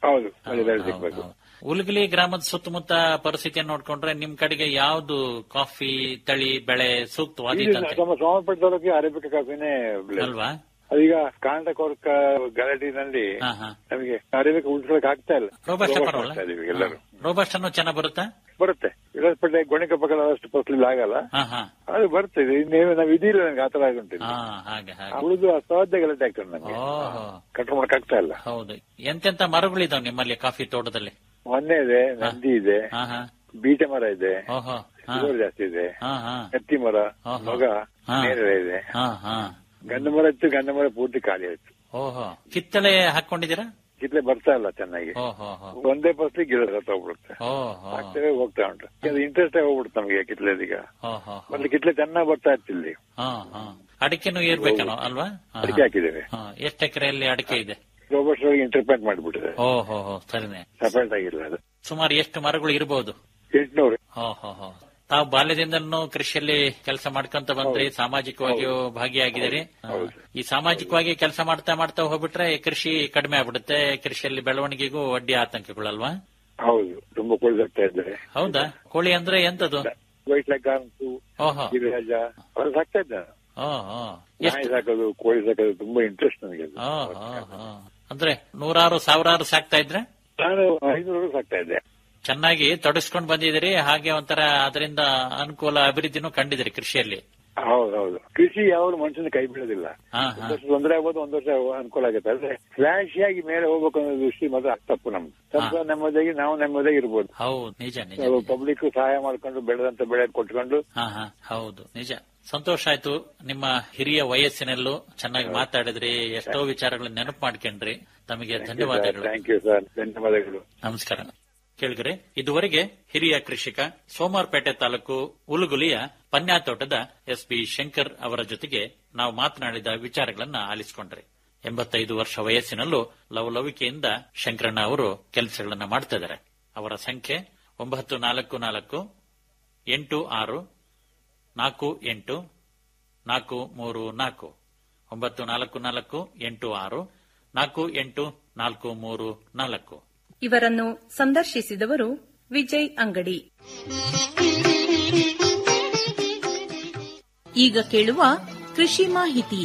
ಹೌದು ಅದೆರಡು ಸಿಗ್ಬೇಕು ಉಲ್ಗಲಿ ಗ್ರಾಮದ ಸುತ್ತಮುತ್ತ ಪರಿಸ್ಥಿತಿಯನ್ನು ನೋಡ್ಕೊಂಡ್ರೆ ನಿಮ್ ಕಡೆಗೆ ಯಾವ್ದು ಕಾಫಿ ತಳಿ ಬೆಳೆ ಇಲ್ಲಿ ಸೂಕ್ತವಾದೀತಂತೆ ನಮ್ಮ ಸೋಮಪೇಟೆ ತಾಲೂಕಿಗೆ ಅರೇಬಿಕ ಕಾಫಿನೇ ಬೆಳೆ ಅಲ್ವಾ ಅದೀಗ ಕಾಂಟಕೋರ್ಕ ಗಲಾಟಿನಲ್ಲಿ ಹಾ ಹಾ ನಮಗೆ ಅರೇಬಿಕ ಉಳಿಸ್ಕೊಳಕ್ ಆಗ್ತಾ ಇಲ್ಲ ರೋಬಸ್ಟ ರೋಬಸ್ಟ ಪರವಲ್ಲ ಮಾಡ್ತಾ ಇದೀವಿ ಎಲ್ಲರೂ ರೋಬಸ್ಟ್ ಅನ್ನು ಚೆನ್ನಾಗ್ ಬರುತ್ತಾ ಬರುತ್ತೆ ವಿರಾಜಪೇಟೆ ಗೊಣಿಕ ಪಕ್ಕ ಅಷ್ಟು ಫಸಲಿಲ್ಲ ಆಗಲ್ಲ ಹಾ ಹಾ ಅದು ಬರ್ತದೆ ಇನ್ನೇನು ನಾವು ಇದಿಲ್ಲ ನನಗೆ ಆತರ ಆಗುಂಟಿಲ್ಲ ಹಾ ಹಾಗೆ ಹಾಗೆ ಉಳಿದು ಅಸಾಧ್ಯ ಗಲಾಟೆ ಆಗ್ತದೆ ನಮಗೆ ಓಹೋ ಕಂಟ್ರೋಲ್ ಮಾಡಕ್ ಆಗ್ತಾ ಇಲ್ಲ ಹೌದು ಎಂತೆಂತ ಮರಗಳಿದಾವ್ ನಿಮ್ಮಲ್ಲಿ ಕಾಫಿ ತೋಟದಲ್ಲಿ ಮೊನ್ನೆ ಇದೆ ನಂದಿ ಇದೆ ಹಾ ಹಾ ಬೀಟೆ ಮರ ಇದೆ ಓಹೋ ಹಾ ಇಳುವರಿ ಜಾಸ್ತಿ ಇದೆ ಹಾ ಹಾ ಹತ್ತಿ ಮರ ಆಹಾ. ಮೊಗ ಹಾ. ನೇರಳೆ ಇದೆ ಹಾ ಹಾ ಗಂಧ ಮರ ಇತ್ತು ಗಂಧ ಮರ ಪೂರ್ತಿ ಖಾಲಿ ಆಯ್ತು ಓಹೋ ಕಿತ್ತಳೆ ಹಾಕೊಂಡಿದ್ದೀರಾ ಕಿತ್ಲೆ ಬರ್ತಾ ಇಲ್ಲ ಚೆನ್ನಾಗಿ ಓಹೋ ಹೋ ಒಂದೇ ಫಸ್ಲಿ ಗಿಡ ಹೋಗ್ಬಿಡುತ್ತೆ ಓಹೋ ಆಗ್ತೇವೆ ಹೋಗ್ತಾ ಉಂಟು ಅದು ಇಂಟ್ರೆಸ್ಟ್ ಹೋಗ್ಬಿಡುತ್ತೆ ನಮಗೆ ಕಿತ್ಲೆದೀಗ ಓಹೋ ಮೊದ್ಲು ಕಿತ್ಲೆ ಚೆನ್ನಾಗಿ ಬರ್ತಾ ಇರ್ತಿಲ್ಲಿ ಹಾ ಹಾ ಅಡಿಕೆನೂ ಏರ್ಬೇಕೇನೋ ಅಲ್ವಾ ಹಾ, ಅಡಿಕೆ ಹಾಕಿದ್ದೇವೆ ಹಾ ಎಷ್ಟು ಎಕರೆಯಲ್ಲಿ ಅಡಿಕೆ ಇದೆ ರೋಬೋಟ್ಸ್ ಒಳಗೆ ಇಂಟರ್ಪ್ರೆಟ್ ಮಾಡಿಬಿಟ್ಟಿದೆ ಓಹೋ ಹೋ ಸರಿನೆ ಸಪರೇಟ್ ಆಗಿಲ್ಲ ಅದು ಸುಮಾರು ಎಷ್ಟು ಮರಗಳು ಇರಬಹುದು ಎಂಟ್ನೂರು ಓಹೋ ಹೋ ತಾವು ಬಾಲ್ಯದಿಂದನೂ ಕೃಷಿಯಲ್ಲಿ ಕೆಲಸ ಮಾಡ್ಕೊಂತ ಬಂದ್ರಿ ಸಾಮಾಜಿಕವಾಗಿಯೂ ಭಾಗಿಯಾಗಿದ್ದೀರಿ ಹಾ. ಈ ಸಾಮಾಜಿಕವಾಗಿ ಕೆಲಸ ಮಾಡ್ತಾ ಮಾಡ್ತಾ ಹೋಗ್ಬಿಟ್ರೆ ಕೃಷಿ ಕಡಿಮೆ ಆಗ್ಬಿಡುತ್ತೆ ಕೃಷಿಯಲ್ಲಿ ಬೆಳವಣಿಗೆಗೂ ಅಡ್ಡಿ ಆತಂಕಗಳಲ್ವಾ ಹೌದು ತುಂಬಾ ಕೊಳಿದಾಗ್ತಾ ಇದ್ದಾರೆ ಹೌದಾ ಕೋಳಿ ಅಂದ್ರೆ ಎಂತದು ವೈಟ್ ಲೆಗ್ ಆರ್ಮ್ಸು ಓಹೋ ಗಿರಿರಾಜ ಅವೆಲ್ಲ ಸಾಕ್ತಾ ಇದ್ದ ಓಹೋ ನಾಯಿ ಸಾಕೋದು ಕೋಳಿ ಸಾಕೋದು ತುಂಬಾ ಇಂಟ್ರೆಸ್ಟ್ ನನಗೆ ಅದು. ಓಹೋ ಅಂದ್ರೆ ನೂರಾರು ಸಾವಿರಾರು ಸಾಕ್ತಾ ಇದ್ರೆ ನಾನು ಐನೂರು ಸಾಕ್ತಾ ಇದ್ದೆ ಚೆನ್ನಾಗಿ ತೊಡಸ್ಕೊಂಡ್ ಬಂದಿದ್ದೀರಿ ಹಾಗೆ ಒಂಥರ ಅದರಿಂದ ಅನುಕೂಲ ಅಭಿವೃದ್ಧಿನೂ ಕಂಡಿದ್ದೀರಿ ಕೃಷಿಯಲ್ಲಿ ಹೌದು ಹೌದು ಕೃಷಿ ಯಾವಾಗ ಮನುಷ್ಯನ ಕೈ ಬೀಳೋದಿಲ್ಲ ಹಾ ಒಂದ್ ಹಾ ವರ್ಷ ತೊಂದರೆ ಆಗ್ಬೋದು ಒಂದ್ ವರ್ಷ ಅನುಕೂಲ ಆಗುತ್ತೆ ಆದ್ರೆ ಫ್ಲಾಶ್ ಆಗಿ ಮೇಲೆ ಹೋಗ್ಬೇಕು ಅನ್ನೋ ದೃಷ್ಟಿ ಮಾತ್ರ ತಪ್ಪು ನಮ್ದು ಸ್ವಲ್ಪ ನೆಮ್ಮದಿಯಾಗಿ ನಾವು ನೆಮ್ಮದಿಯಾಗಿ ಇರ್ಬೋದು ಹೌದು ನಿಜ ನಿಜ ಪಬ್ಲಿಕ್ ಸಹಾಯ ಮಾಡ್ಕೊಂಡು ಬೆಳೆದಂತ ಬೆಳೆ ಕೊಟ್ಕೊಂಡು ಹಾ ಹಾ ಹೌದು ನಿಜ ಸಂತೋಷ ಆಯ್ತು ನಿಮ್ಮ ಹಿರಿಯ ವಯಸ್ಸಿನಲ್ಲೂ ಚೆನ್ನಾಗಿ ಮಾತಾಡಿದ್ರಿ ಎಷ್ಟೋ ವಿಚಾರಗಳನ್ನ ನೆನಪು ಮಾಡ್ಕೊಂಡ್ರಿ ತಮಗೆ ಧನ್ಯವಾದಗಳು ಥ್ಯಾಂಕ್ ಯು ಸರ್ ಧನ್ಯವಾದಗಳು ನಮಸ್ಕಾರ ಕೇಳಿದ್ರೆ ಇದುವರೆಗೆ ಹಿರಿಯ ಕೃಷಿಕ ಸೋಮಾರ್ಪೇಟೆ ತಾಲೂಕು ಉಲುಗುಲಿಯ ಪನ್ಯಾತೋಟದ ಎಸ್ ಬಿ ಶಂಕರ್ ಅವರ ಜೊತೆಗೆ ನಾವು ಮಾತನಾಡಿದ ವಿಚಾರಗಳನ್ನ ಆಲಿಸಿಕೊಂಡ್ರಿ ಎಂಬತ್ತೈದು ವರ್ಷ ವಯಸ್ಸಿನಲ್ಲೂ ಲವಲವಿಕೆಯಿಂದ ಶಂಕರಣ್ಣ ಅವರು ಕೆಲಸಗಳನ್ನ ಮಾಡ್ತಾ ಇದ್ದಾರೆ ಅವರ ಸಂಖ್ಯೆ ಒಂಬತ್ತು ನಾಲ್ಕು ನಾಲ್ಕು ಎಂಟು ಆರು ನಾಲ್ಕು ಎಂಟು ನಾಲ್ಕು ಮೂರು ನಾಲ್ಕು ಒಂಬತ್ತು ನಾಲ್ಕು ನಾಲ್ಕು ಎಂಟು ಆರು ನಾಲ್ಕು ಎಂಟು ನಾಲ್ಕು ಮೂರು ನಾಲ್ಕು ಇವರನ್ನು ಸಂದರ್ಶಿಸಿದವರು ವಿಜಯ್ ಅಂಗಡಿ ಈಗ ಕೇಳುವ ಕೃಷಿ ಮಾಹಿತಿ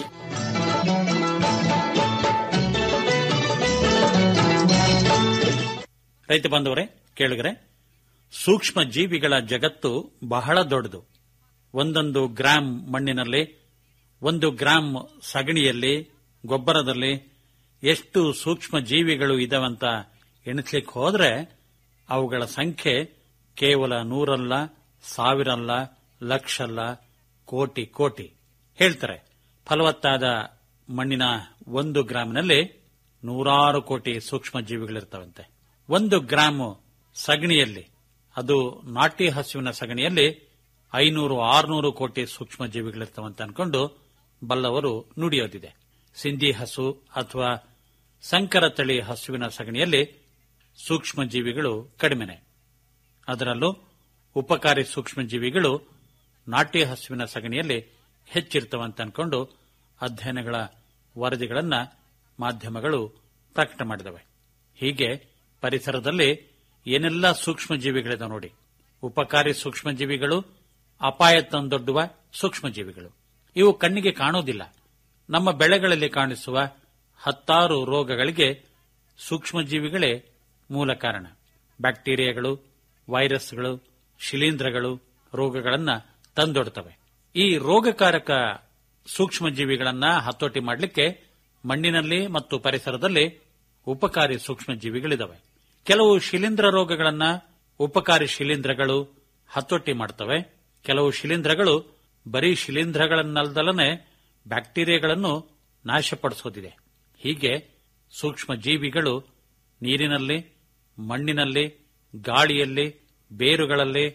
ರೈತ ಬಾಂಧವರೇ ಕೇಳಿದ್ರೆ ಸೂಕ್ಷ್ಮ ಜೀವಿಗಳ ಜಗತ್ತು ಬಹಳ ದೊಡ್ಡದು ಒಂದೊಂದು ಗ್ರಾಂ ಮಣ್ಣಿನಲ್ಲಿ ಒಂದು ಗ್ರಾಂ ಸಗಣಿಯಲ್ಲಿ ಗೊಬ್ಬರದಲ್ಲಿ ಎಷ್ಟು ಸೂಕ್ಷ್ಮ ಜೀವಿಗಳು ಇದಾವಂತ ಎಣಿಸ್ಲಿಕ್ಕೆ ಹೋದ್ರೆ ಅವುಗಳ ಸಂಖ್ಯೆ ಕೇವಲ ನೂರಲ್ಲ ಸಾವಿರಲ್ಲ ಲಕ್ಷಲ್ಲ ಕೋಟಿ ಕೋಟಿ ಹೇಳ್ತಾರೆ ಫಲವತ್ತಾದ ಮಣ್ಣಿನ ಒಂದು ಗ್ರಾಮಿನಲ್ಲಿ ನೂರಾರು ಕೋಟಿ ಸೂಕ್ಷ್ಮ ಜೀವಿಗಳಿರ್ತಾವಂತೆ ಒಂದು ಗ್ರಾಮ್ ಸಗಣಿಯಲ್ಲಿ ಅದು ನಾಟಿ ಹಸುವಿನ ಸಗಣಿಯಲ್ಲಿ ಐನೂರು ಆರುನೂರು ಕೋಟಿ ಸೂಕ್ಷ್ಮ ಜೀವಿಗಳಿರ್ತಾವಂತ ಅನ್ಕೊಂಡು ಬಲ್ಲವರು ನುಡಿಯೋದಿದೆ ಸಿಂಧಿ ಹಸು ಅಥವಾ ಸಂಕರ ತಳಿ ಹಸುವಿನ ಸಗಣಿಯಲ್ಲಿ ಸೂಕ್ಷ್ಮ ಜೀವಿಗಳು ಕಡಿಮೆನೆ ಅದರಲ್ಲೂ ಉಪಕಾರಿ ಸೂಕ್ಷ್ಮ ಜೀವಿಗಳು ನಾಟಿ ಹಸುವಿನ ಸಗಣಿಯಲ್ಲಿ ಹೆಚ್ಚಿರ್ತವಂತ ಅನ್ಕೊಂಡು ಅಧ್ಯಯನಗಳ ವರದಿಗಳನ್ನ ಮಾಧ್ಯಮಗಳು ಪ್ರಕಟ ಮಾಡಿದವೆ ಹೀಗೆ ಪರಿಸರದಲ್ಲಿ ಏನೆಲ್ಲ ಸೂಕ್ಷ್ಮ ಜೀವಿಗಳಿದೆ ನೋಡಿ ಉಪಕಾರಿ ಸೂಕ್ಷ್ಮ ಜೀವಿಗಳು ಅಪಾಯ ತಂದೊಡ್ಡುವ ಸೂಕ್ಷ್ಮ ಜೀವಿಗಳು ಇವು ಕಣ್ಣಿಗೆ ಕಾಣುವುದಿಲ್ಲ ನಮ್ಮ ಬೆಳೆಗಳಲ್ಲಿ ಕಾಣಿಸುವ ಹತ್ತಾರು ರೋಗಗಳಿಗೆ ಸೂಕ್ಷ್ಮ ಜೀವಿಗಳೇ ಮೂಲ ಕಾರಣ ಬ್ಯಾಕ್ಟೀರಿಯಾಗಳು ವೈರಸ್ಗಳು ಶಿಲೀಂಧ್ರಗಳು ರೋಗಗಳನ್ನ ತಂದೊಡ್ತವೆ ಈ ರೋಗಕಾರಕ ಸೂಕ್ಷ್ಮ ಜೀವಿಗಳನ್ನ ಹತೋಟಿ ಮಾಡಲಿಕ್ಕೆ ಮಣ್ಣಿನಲ್ಲಿ ಮತ್ತು ಪರಿಸರದಲ್ಲಿ ಉಪಕಾರಿ ಸೂಕ್ಷ್ಮ ಜೀವಿಗಳಿದಾವೆ ಕೆಲವು ಶಿಲೀಂಧ್ರ ರೋಗಗಳನ್ನ ಉಪಕಾರಿ ಶಿಲೀಂಧ್ರಗಳು ಹತೋಟಿ ಮಾಡ್ತವೆ ಕೆಲವು ಶಿಲೀಂಧ್ರಗಳು ಬರೀ ಶಿಲೀಂಧ್ರಗಳನ್ನಲ್ದಲನೆ ಬ್ಯಾಕ್ಟೀರಿಯಾಗಳನ್ನು ನಾಶಪಡಿಸೋದಿದೆ ಹೀಗೆ ಸೂಕ್ಷ್ಮ ಜೀವಿಗಳು ನೀರಿನಲ್ಲಿ ಮಣ್ಣಿನಲ್ಲಿ ಗಾಳಿಯಲ್ಲಿ ಬೇರುಗಳಲ್ಲಿ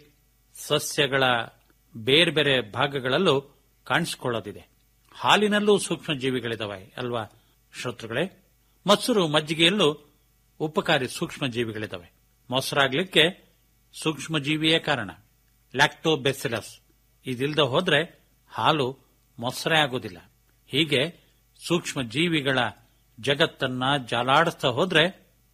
ಸಸ್ಯಗಳ ಬೇರೆ ಬೇರೆ ಭಾಗಗಳಲ್ಲೂ ಕಾಣಿಸಿಕೊಳ್ಳೋದಿದೆ ಹಾಲಿನಲ್ಲೂ ಸೂಕ್ಷ್ಮ ಜೀವಿಗಳಿದಾವೆ ಅಲ್ವಾ ಶ್ರೋತೃಗಳೇ ಮೊಸರು ಮಜ್ಜಿಗೆಯಲ್ಲೂ ಉಪಕಾರಿ ಸೂಕ್ಷ್ಮ ಜೀವಿಗಳಿದಾವೆ ಮೊಸರಾಗ್ಲಿಕ್ಕೆ ಸೂಕ್ಷ್ಮ ಜೀವಿಯೇ ಕಾರಣ ಲ್ಯಾಕ್ಟೋಬೆಸಿಲಸ್ ಇದಿಲ್ದ ಹೋದ್ರೆ ಹಾಲು ಮೊಸರೇ ಆಗೋದಿಲ್ಲ ಹೀಗೆ ಸೂಕ್ಷ್ಮ ಜೀವಿಗಳ ಜಗತ್ತನ್ನ ಜಾಲಾಡಿಸ್ತಾ ಹೋದ್ರೆ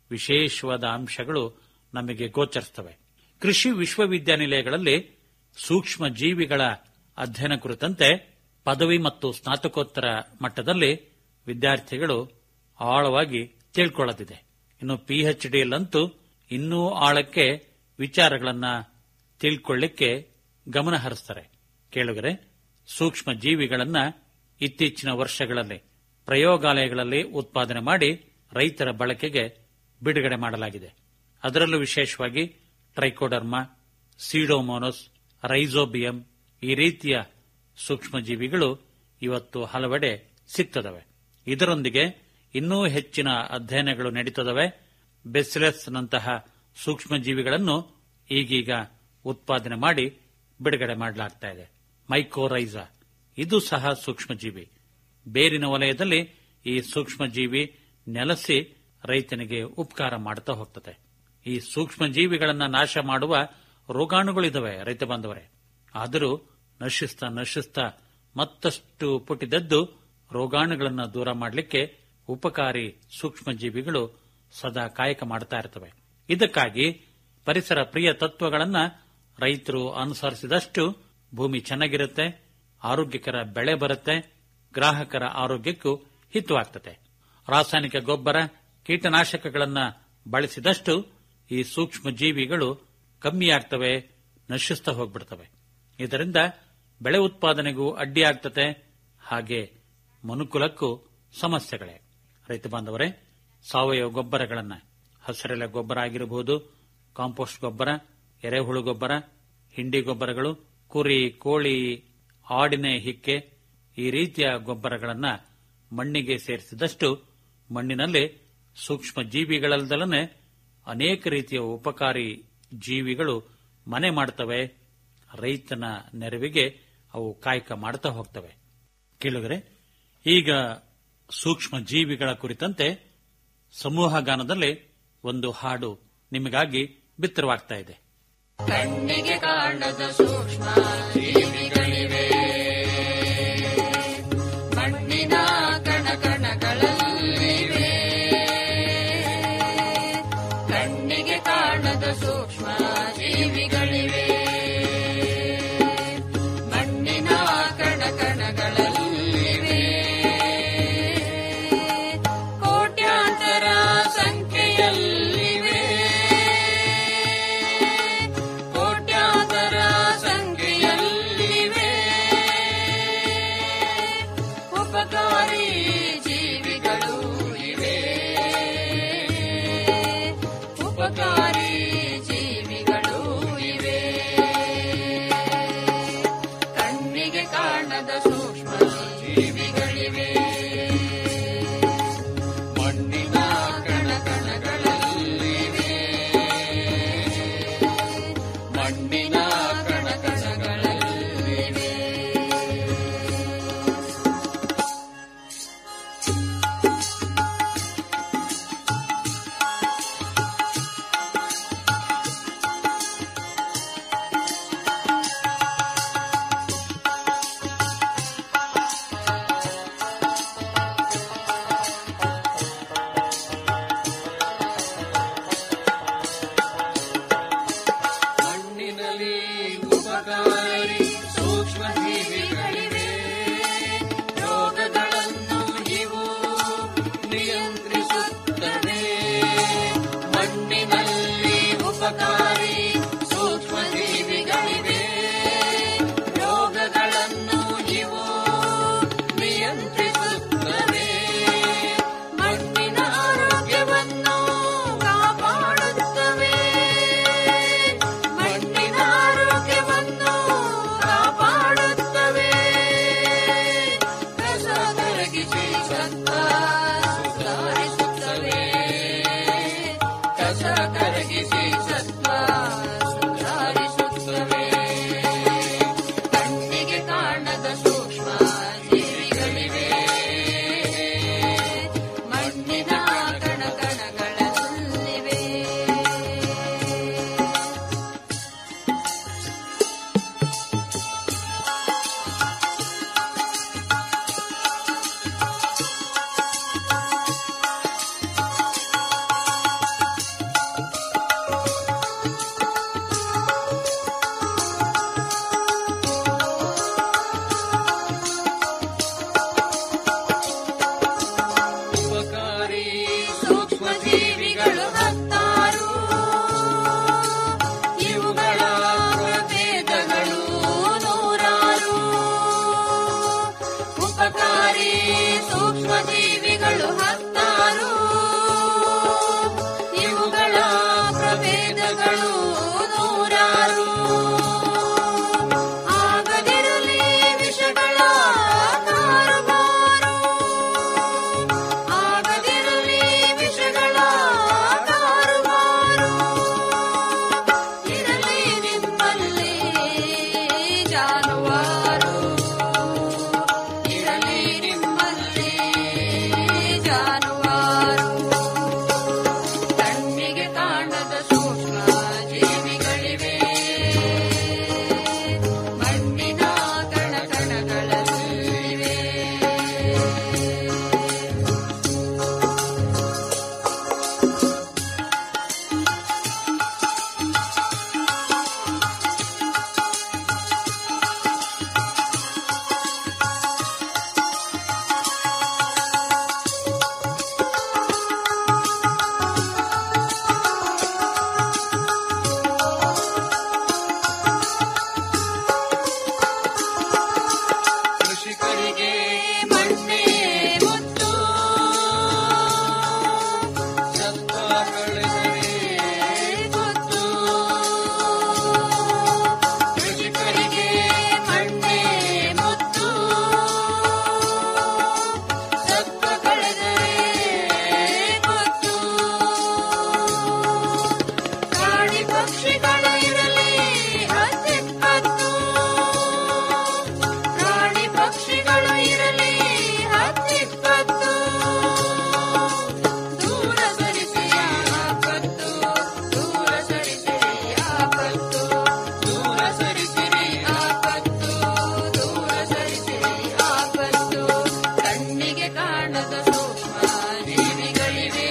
ವಿಶೇಷವಾದ ಅಂಶಗಳು ನಮಗೆ ಗೋಚರಿಸುತ್ತವೆ ಕೃಷಿ ವಿಶ್ವವಿದ್ಯಾನಿಲಯಗಳಲ್ಲಿ ಸೂಕ್ಷ್ಮ ಜೀವಿಗಳ ಅಧ್ಯಯನ ಕುರಿತಂತೆ ಪದವಿ ಮತ್ತು ಸ್ನಾತಕೋತ್ತರ ಮಟ್ಟದಲ್ಲಿ ವಿದ್ಯಾರ್ಥಿಗಳು ಆಳವಾಗಿ ತಿಳ್ಕೊಳ್ಳದಿದೆ ಇನ್ನು ಪಿಎಚ್ ಡಿಯಲ್ಲಂತೂ ಇನ್ನೂ ಆಳಕ್ಕೆ ವಿಚಾರಗಳನ್ನ ತಿಳ್ಕೊಳ್ಳಿಕ್ಕೆ ಗಮನ ಹರಿಸ್ತಾರೆ ಕೇಳುಗರೆ ಸೂಕ್ಷ್ಮ ಜೀವಿಗಳನ್ನ ಇತ್ತೀಚಿನ ವರ್ಷಗಳಲ್ಲಿ ಪ್ರಯೋಗಾಲಯಗಳಲ್ಲಿ ಉತ್ಪಾದನೆ ಮಾಡಿ ರೈತರ ಬಳಕೆಗೆ ಬಿಡುಗಡೆ ಮಾಡಲಾಗಿದೆ ಅದರಲ್ಲೂ ವಿಶೇಷವಾಗಿ ಟ್ರೈಕೋಡರ್ಮಾ ಸೀಡೋಮೋನಸ್ ರೈಸೋಬಿಯಂ ಈ ರೀತಿಯ ಸೂಕ್ಷ್ಮ ಜೀವಿಗಳು ಇವತ್ತು ಹಲವೆಡೆ ಸಿಗ್ತದವೆ ಇದರೊಂದಿಗೆ ಇನ್ನೂ ಹೆಚ್ಚಿನ ಅಧ್ಯಯನಗಳು ನಡೀತದವೆ ಬೆಸ್ಲೆಸ್ ನಂತಹ ಸೂಕ್ಷ್ಮ ಜೀವಿಗಳನ್ನು ಈಗೀಗ ಉತ್ಪಾದನೆ ಮಾಡಿ ಬಿಡುಗಡೆ ಮಾಡಲಾಗ್ತಾ ಇದೆ ಮೈಕೋರೈಸಾ ಇದು ಸಹ ಸೂಕ್ಷ್ಮ ಜೀವಿ ಬೇರಿನ ವಲಯದಲ್ಲಿ ಈ ಸೂಕ್ಷ್ಮ ಜೀವಿ ನೆಲೆಸಿ ರೈತನಿಗೆ ಉಪಕಾರ ಮಾಡುತ್ತಾ ಹೋಗ್ತದೆ ಈ ಸೂಕ್ಷ್ಮ ಜೀವಿಗಳನ್ನ ನಾಶ ಮಾಡುವ ರೋಗಾಣುಗಳಿದಾವೆ ರೈತ ಬಾಂಧವರೇ ಆದರೂ ನಶಿಸ್ತಾ ನಶಿಸ್ತಾ ಮತ್ತಷ್ಟು ಪುಟಿದದ್ದು ರೋಗಾಣುಗಳನ್ನು ದೂರ ಮಾಡಲಿಕ್ಕೆ ಉಪಕಾರಿ ಸೂಕ್ಷ್ಮ ಜೀವಿಗಳು ಸದಾ ಕಾಯಕ ಮಾಡ್ತಾ ಇರ್ತವೆ ಇದಕ್ಕಾಗಿ ಪರಿಸರ ಪ್ರಿಯ ತತ್ವಗಳನ್ನ ರೈತರು ಅನುಸರಿಸಿದಷ್ಟು ಭೂಮಿ ಚೆನ್ನಾಗಿರುತ್ತೆ ಆರೋಗ್ಯಕರ ಬೆಳೆ ಬರುತ್ತೆ ಗ್ರಾಹಕರ ಆರೋಗ್ಯಕ್ಕೂ ಹಿತವಾಗ್ತದೆ ರಾಸಾಯನಿಕ ಗೊಬ್ಬರ ಕೀಟನಾಶಕಗಳನ್ನ ಬಳಸಿದಷ್ಟು ಈ ಸೂಕ್ಷ್ಮ ಜೀವಿಗಳು ಕಮ್ಮಿಯಾಗ್ತವೆ ನಶಿಸ್ತಾ ಹೋಗ್ಬಿಡ್ತವೆ ಇದರಿಂದ ಬೆಳೆ ಉತ್ಪಾದನೆಗೂ ಅಡ್ಡಿಯಾಗ್ತದೆ ಹಾಗೆ ಮನುಕುಲಕ್ಕೂ ಸಮಸ್ಯೆಗಳೇ ರೈತ ಬಾಂಧವರೇ ಸಾವಯವ ಗೊಬ್ಬರಗಳನ್ನ ಹಸಿರೆಲೆ ಗೊಬ್ಬರ ಆಗಿರಬಹುದು ಕಾಂಪೋಸ್ಟ್ ಗೊಬ್ಬರ ಎರೆಹುಳು ಗೊಬ್ಬರ ಹಿಂಡಿ ಗೊಬ್ಬರಗಳು ಕುರಿ ಕೋಳಿ ಆಡಿನ ಹಿಕ್ಕೆ ಈ ರೀತಿಯ ಗೊಬ್ಬರಗಳನ್ನ ಮಣ್ಣಿಗೆ ಸೇರಿಸಿದಷ್ಟು ಮಣ್ಣಿನಲ್ಲಿ ಸೂಕ್ಷ್ಮ ಜೀವಿಗಳಲ್ದಲನೆ ಅನೇಕ ರೀತಿಯ ಉಪಕಾರಿ ಜೀವಿಗಳು ಮನೆ ಮಾಡ್ತವೆ ರೈತನ ನೆರವಿಗೆ ಅವು ಕಾಯಕ ಮಾಡ್ತಾ ಹೋಗ್ತವೆ ಕೇಳಿದರೆ ಈಗ ಸೂಕ್ಷ್ಮ ಜೀವಿಗಳ ಕುರಿತಂತೆ ಸಮೂಹ ಗಾನದಲ್ಲಿ ಒಂದು ಹಾಡು ನಿಮಗಾಗಿ ಬಿತ್ತರವಾಗ್ತಾ ಇದೆ ಕಣ್ಣಿಗೆ ಕಾಣದ ಸೂಕ್ಷ್ಮ ಜೀವಿಗಳಿವೆ ಮಣ್ಣಿನ ಕಣ ಕಣಗಳಲ್ಲಿವೆ ಕಣ್ಣಿಗೆ ಕಾಣದ ಸೂಕ್ಷ್ಮ ಜೀವಿಗಳಿವೆ ಮಣ್ಣಿನ ಕಣ ಕಣಗಳಲ್ಲಿವೆ ಕೋಟ್ಯಾಂತರ ಸಂಖ್ಯೆಯಲ್ಲಿವೆ ಕೋಟ್ಯಾಂತರ ಸಂಖ್ಯೆಯಲ್ಲಿವೆ ಉಪಕಾರಿ ಜೀವಿಗಳು ಇವೆ ಉಪಕಾರಿ ಜೀವಿಗಳು ಇವೆ ದಿನಗಳು ನೂರಾರು ಆಗದಿರಲಿ ವಿಷಗಳ ಕಾರುಬಾರು ಆಗದಿರಲಿ ವಿಷಗಳ ಕಾರುಬಾರು ಇರಲಿ ನಿಮ್ಮಲ್ಲಿ ಜಾನುವಾರು ಇರಲಿ ನಿಮ್ಮಲ್ಲಿ ಜಾನುವಾರು ಕಣ್ಣಿಗೆ ಕಾಣದ ಸೂಕ್ಷ್ಮ ಜೀವಿಗಳಿವೆ ಮಣ್ಣಿನ ಕಣಕಣಗಳಲ್ಲಿವೆ ಕೃಷಿಕರಿಗೆ ಮಣ್ಣೆ ಮುತ್ತು ಸತ್ವ ಕಳೆದರೆ ಗೊತ್ತು ಕೃಷಿಕರಿಗೆ ಮಣ್ಣೆ ಮುತ್ತು ಸತ್ವ ಕಳೆದರೆ ಗೊತ್ತು ಪ್ರಾಣಿ ಪಕ್ಷಿಗಳು ಇರಲಿ ಹತ್ತಿಪ್ಪತ್ತು ಪ್ರಾಣಿ ಪಕ್ಷಿಗಳು ಇರಲಿ ಹತ್ತಿಪ್ಪತ್ತು ದೂರ ಸರಿಸಿ ಆಪತ್ತು ದೂರ ಸರಿಸಿರಿ ಆಪತ್ತು ದೂರ ಸರಿಸಿರಿ ಆಪತ್ತು ದೂರ ಸರಿಸಿರಿ ಆಪತ್ತು ಕಣ್ಣಿಗೆ ಕಾಣದ ಸೂಕ್ಷ್ಮ ಜೀವಿಗಳಿವೆ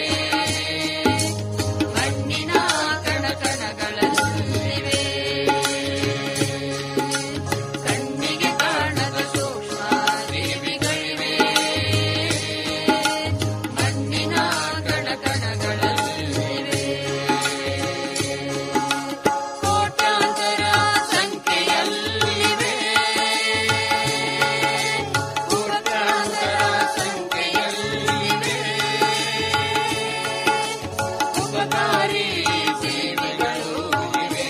ಮಣ್ಣಿನ ಕಣಕಣಗಳಲ್ಲಿವೆ ಕಣ್ಣಿಗೆ ಕಾಣದ ಸೂಕ್ಷ್ಮ ಜೀವಿಗಳಿವೆ ಮಣ್ಣಿನ ಕಣಕಣಗಳಲ್ಲಿವೆ ಕೋಟ್ಯಾಂತರ ಸಂಖ್ಯೆಯಲ್ಲಿವೆ ಕೋಟ್ಯಾಂತರ ಸಂಖ್ಯೆಯಲ್ಲಿವೆ ಉಪಕಾರಿ ಜೀವಿಗಳು ಇವೆ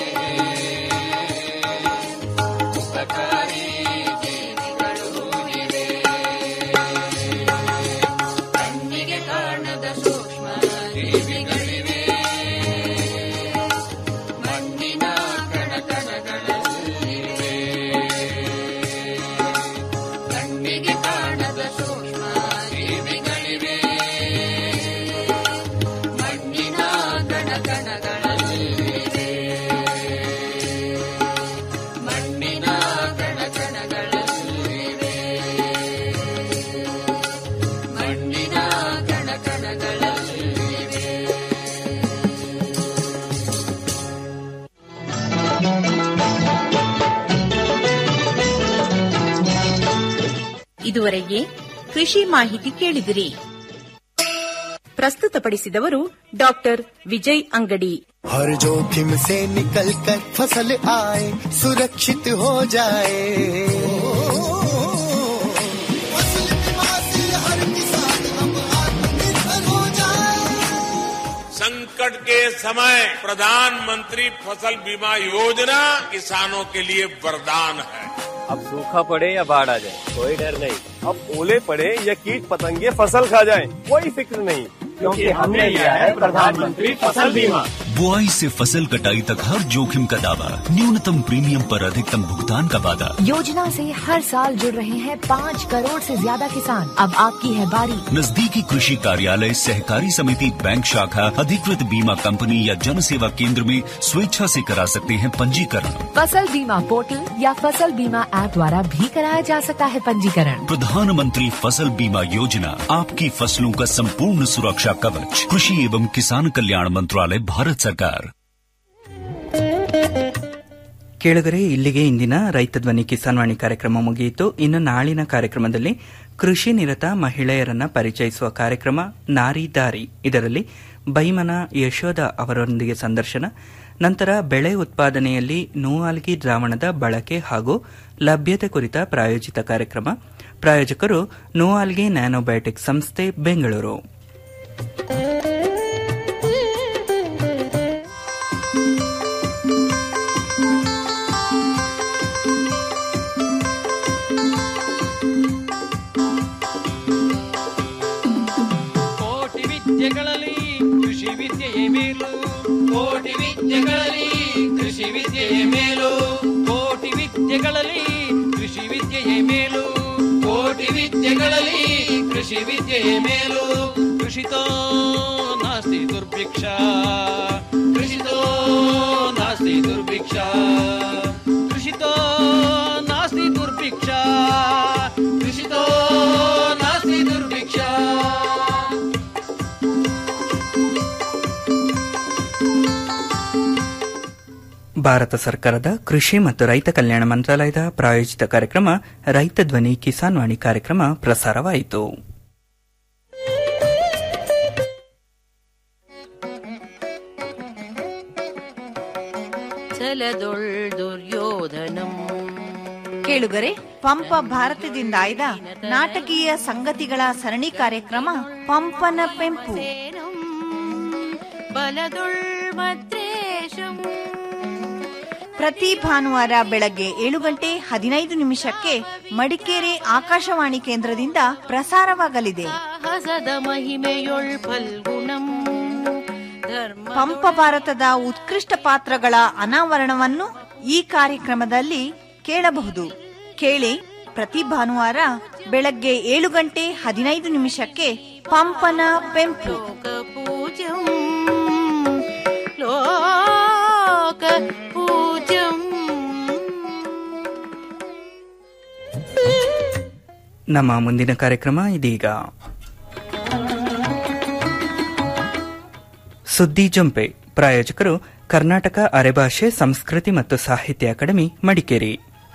ಉಪಕಾರಿ ಜೀವಿಗಳು ಇವೆ ಕಣ್ಣಿಗೆ ಕಾಣದ ಸೂಕ್ಷ್ಮ ಜೀವಿಗಳಿವೆ ಮಣ್ಣಿನ ಕಣಕಣಗಳಲ್ಲಿವೆ ಕಣ್ಣಿಗೆ ಕಾಣದ ಸೂಕ್ಷ್ಮ ಜೀವಿಗಳಿವೆ ಮಣ್ಣಿನ ಕಣಕಣಗಳಲ್ಲಿವೆ ಮಣ್ಣಿನ ಕಣಕಣಗಳಲ್ಲಿವೆ ಮಣ್ಣಿನ ಕಣಕಣಗಳಲ್ಲಿವೆ ಇದುವರೆಗೆ ಕೃಷಿ ಮಾಹಿತಿ ಕೇಳಿದಿರಿ ಪ್ರಸ್ತುತಪಡಿಸಿದವರು ಡಾಕ್ಟರ್ ವಿಜಯ್ ಅಂಗಡಿ हर जोखिम से निकल कर फसल आए सुरक्षित हो जाए फसल बीमा से हर किसान अब आत्मनिर्भर हो जाए संकट के समय प्रधानमंत्री फसल बीमा योजना किसानों के लिए वरदान है अब सूखा पड़े या बाढ़ आ जाए कोई डर नहीं अब ओले पड़े या कीट पतंगे फसल खा जाए कोई फिक्र नहीं क्योंकि हमने लिया है प्रधानमंत्री फसल बीमा बुआई से फसल कटाई तक हर जोखिम का दावा न्यूनतम प्रीमियम पर अधिकतम भुगतान का वादा योजना से हर साल जुड़ रहे हैं पाँच करोड़ से ज्यादा किसान अब आपकी है बारी नजदीकी कृषि कार्यालय सहकारी समिति बैंक शाखा अधिकृत बीमा कंपनी या जन सेवा केंद्र में स्वेच्छा से करा सकते हैं पंजीकरण फसल बीमा पोर्टल या फसल बीमा ऐप द्वारा भी कराया जा सकता है पंजीकरण प्रधानमंत्री फसल बीमा योजना आपकी फसलों का संपूर्ण सुरक्षा कवच कृषि एवं किसान कल्याण मंत्रालय भारत सरकार ಕೇಳಿದರೆ ಇಲ್ಲಿಗೆ ಇಂದಿನ ರೈತ ಧ್ವನಿ ಕಿಸಾನ್ವಾಣಿ ಕಾರ್ಯಕ್ರಮ ಮುಗಿಯಿತು ಇನ್ನು ನಾಳಿನ ಕಾರ್ಯಕ್ರಮದಲ್ಲಿ ಕೃಷಿ ನಿರತ ಮಹಿಳೆಯರನ್ನ ಪರಿಚಯಿಸುವ ಕಾರ್ಯಕ್ರಮ ನಾರಿ ದಾರಿ ಇದರಲ್ಲಿ ಬೈಮನ ಯಶೋಧ ಅವರೊಂದಿಗೆ ಸಂದರ್ಶನ ನಂತರ ಬೆಳೆ ಉತ್ಪಾದನೆಯಲ್ಲಿ ನೂಆಲ್ಗಿ ದ್ರಾವಣದ ಬಳಕೆ ಹಾಗೂ ಲಭ್ಯತೆ ಕುರಿತ ಪ್ರಾಯೋಜಿತ ಕಾರ್ಯಕ್ರಮ ಪ್ರಾಯೋಜಕರು ನೂಆಲ್ಗಿ ನ್ಯಾನೋಬಯೋಟಿಕ್ ಸಂಸ್ಥೆ ಬೆಂಗಳೂರು ವಿದ್ಯೆಗಳಲ್ಲಿ ಕೃಷಿ ವಿದ್ಯೆಯೇ ಮೇಲು ಕೃಷಿತೋ ನಾಸ್ತಿ ದುರ್ಭಿಕ್ಷ ಕೃಷಿತೋ ನಾಸ್ತಿ ದುರ್ಭಿಕ್ಷ ಕೃಷಿತೋ ನಾಸ್ತಿ ದುರ್ಭಿಕ್ಷ ಕೃಷಿತೋ ನಾಸ್ತಿ ದುರ್ಭಿಕ್ಷ ಭಾರತ ಸರ್ಕಾರದ ಕೃಷಿ ಮತ್ತು ರೈತ ಕಲ್ಯಾಣ ಮಂತ್ರಾಲಯದ ಪ್ರಾಯೋಜಿತ ಕಾರ್ಯಕ್ರಮ ರೈತ ಧ್ವನಿ ಕಿಸಾನ್ ವಾಣಿ ಕಾರ್ಯಕ್ರಮ ಪ್ರಸಾರವಾಯಿತು ಛಲದೊಳ್ ದುರ್ಯೋಧನಂ ಕೇಳುಗರೆ ಪಂಪ ಭಾರತದಿಂದ ಆಯ್ದ ನಾಟಕೀಯ ಸಂಗತಿಗಳ ಸರಣಿ ಕಾರ್ಯಕ್ರಮ ಪಂಪನ ಪೆಂಪು ಬಲದೊಳ್ ಭದ್ರೇಶಂ ಪ್ರತಿ ಭಾನುವಾರ ಬೆಳಗ್ಗೆ ಏಳು ಗಂಟೆ ಹದಿನೈದು ನಿಮಿಷಕ್ಕೆ ಮಡಿಕೇರಿ ಆಕಾಶವಾಣಿ ಕೇಂದ್ರದಿಂದ ಪ್ರಸಾರವಾಗಲಿದೆ ಹಸದ ಮಹಿಮೆಯೊಳ್ ಫಲ್ಗುಣಂ ಧರ್ಮ ಪಂಪ ಭಾರತದ ಉತ್ಕೃಷ್ಟ ಪಾತ್ರಗಳ ಅನಾವರಣವನ್ನು ಈ ಕಾರ್ಯಕ್ರಮದಲ್ಲಿ ಕೇಳಬಹುದು ಕೇಳಿ ಪ್ರತಿ ಭಾನುವಾರ ಬೆಳಗ್ಗೆ ಏಳು ಗಂಟೆ ಹದಿನೈದು ನಿಮಿಷಕ್ಕೆ ಪಂಪನ ಪೆಂಪು ಪೂಜ್ಯಂ ಲೋಕ ಪೂಜ್ಯಂ ನಮ್ಮ ಮುಂದಿನ ಕಾರ್ಯಕ್ರಮ ಇದೀಗ ಸುದ್ದಿ ಜಂಪೆ ಪ್ರಾಯೋಜಕರು ಕರ್ನಾಟಕ ಅರೆಭಾಷೆ ಸಂಸ್ಕೃತಿ ಮತ್ತು ಸಾಹಿತ್ಯ ಅಕಾಡೆಮಿ ಮಡಿಕೇರಿ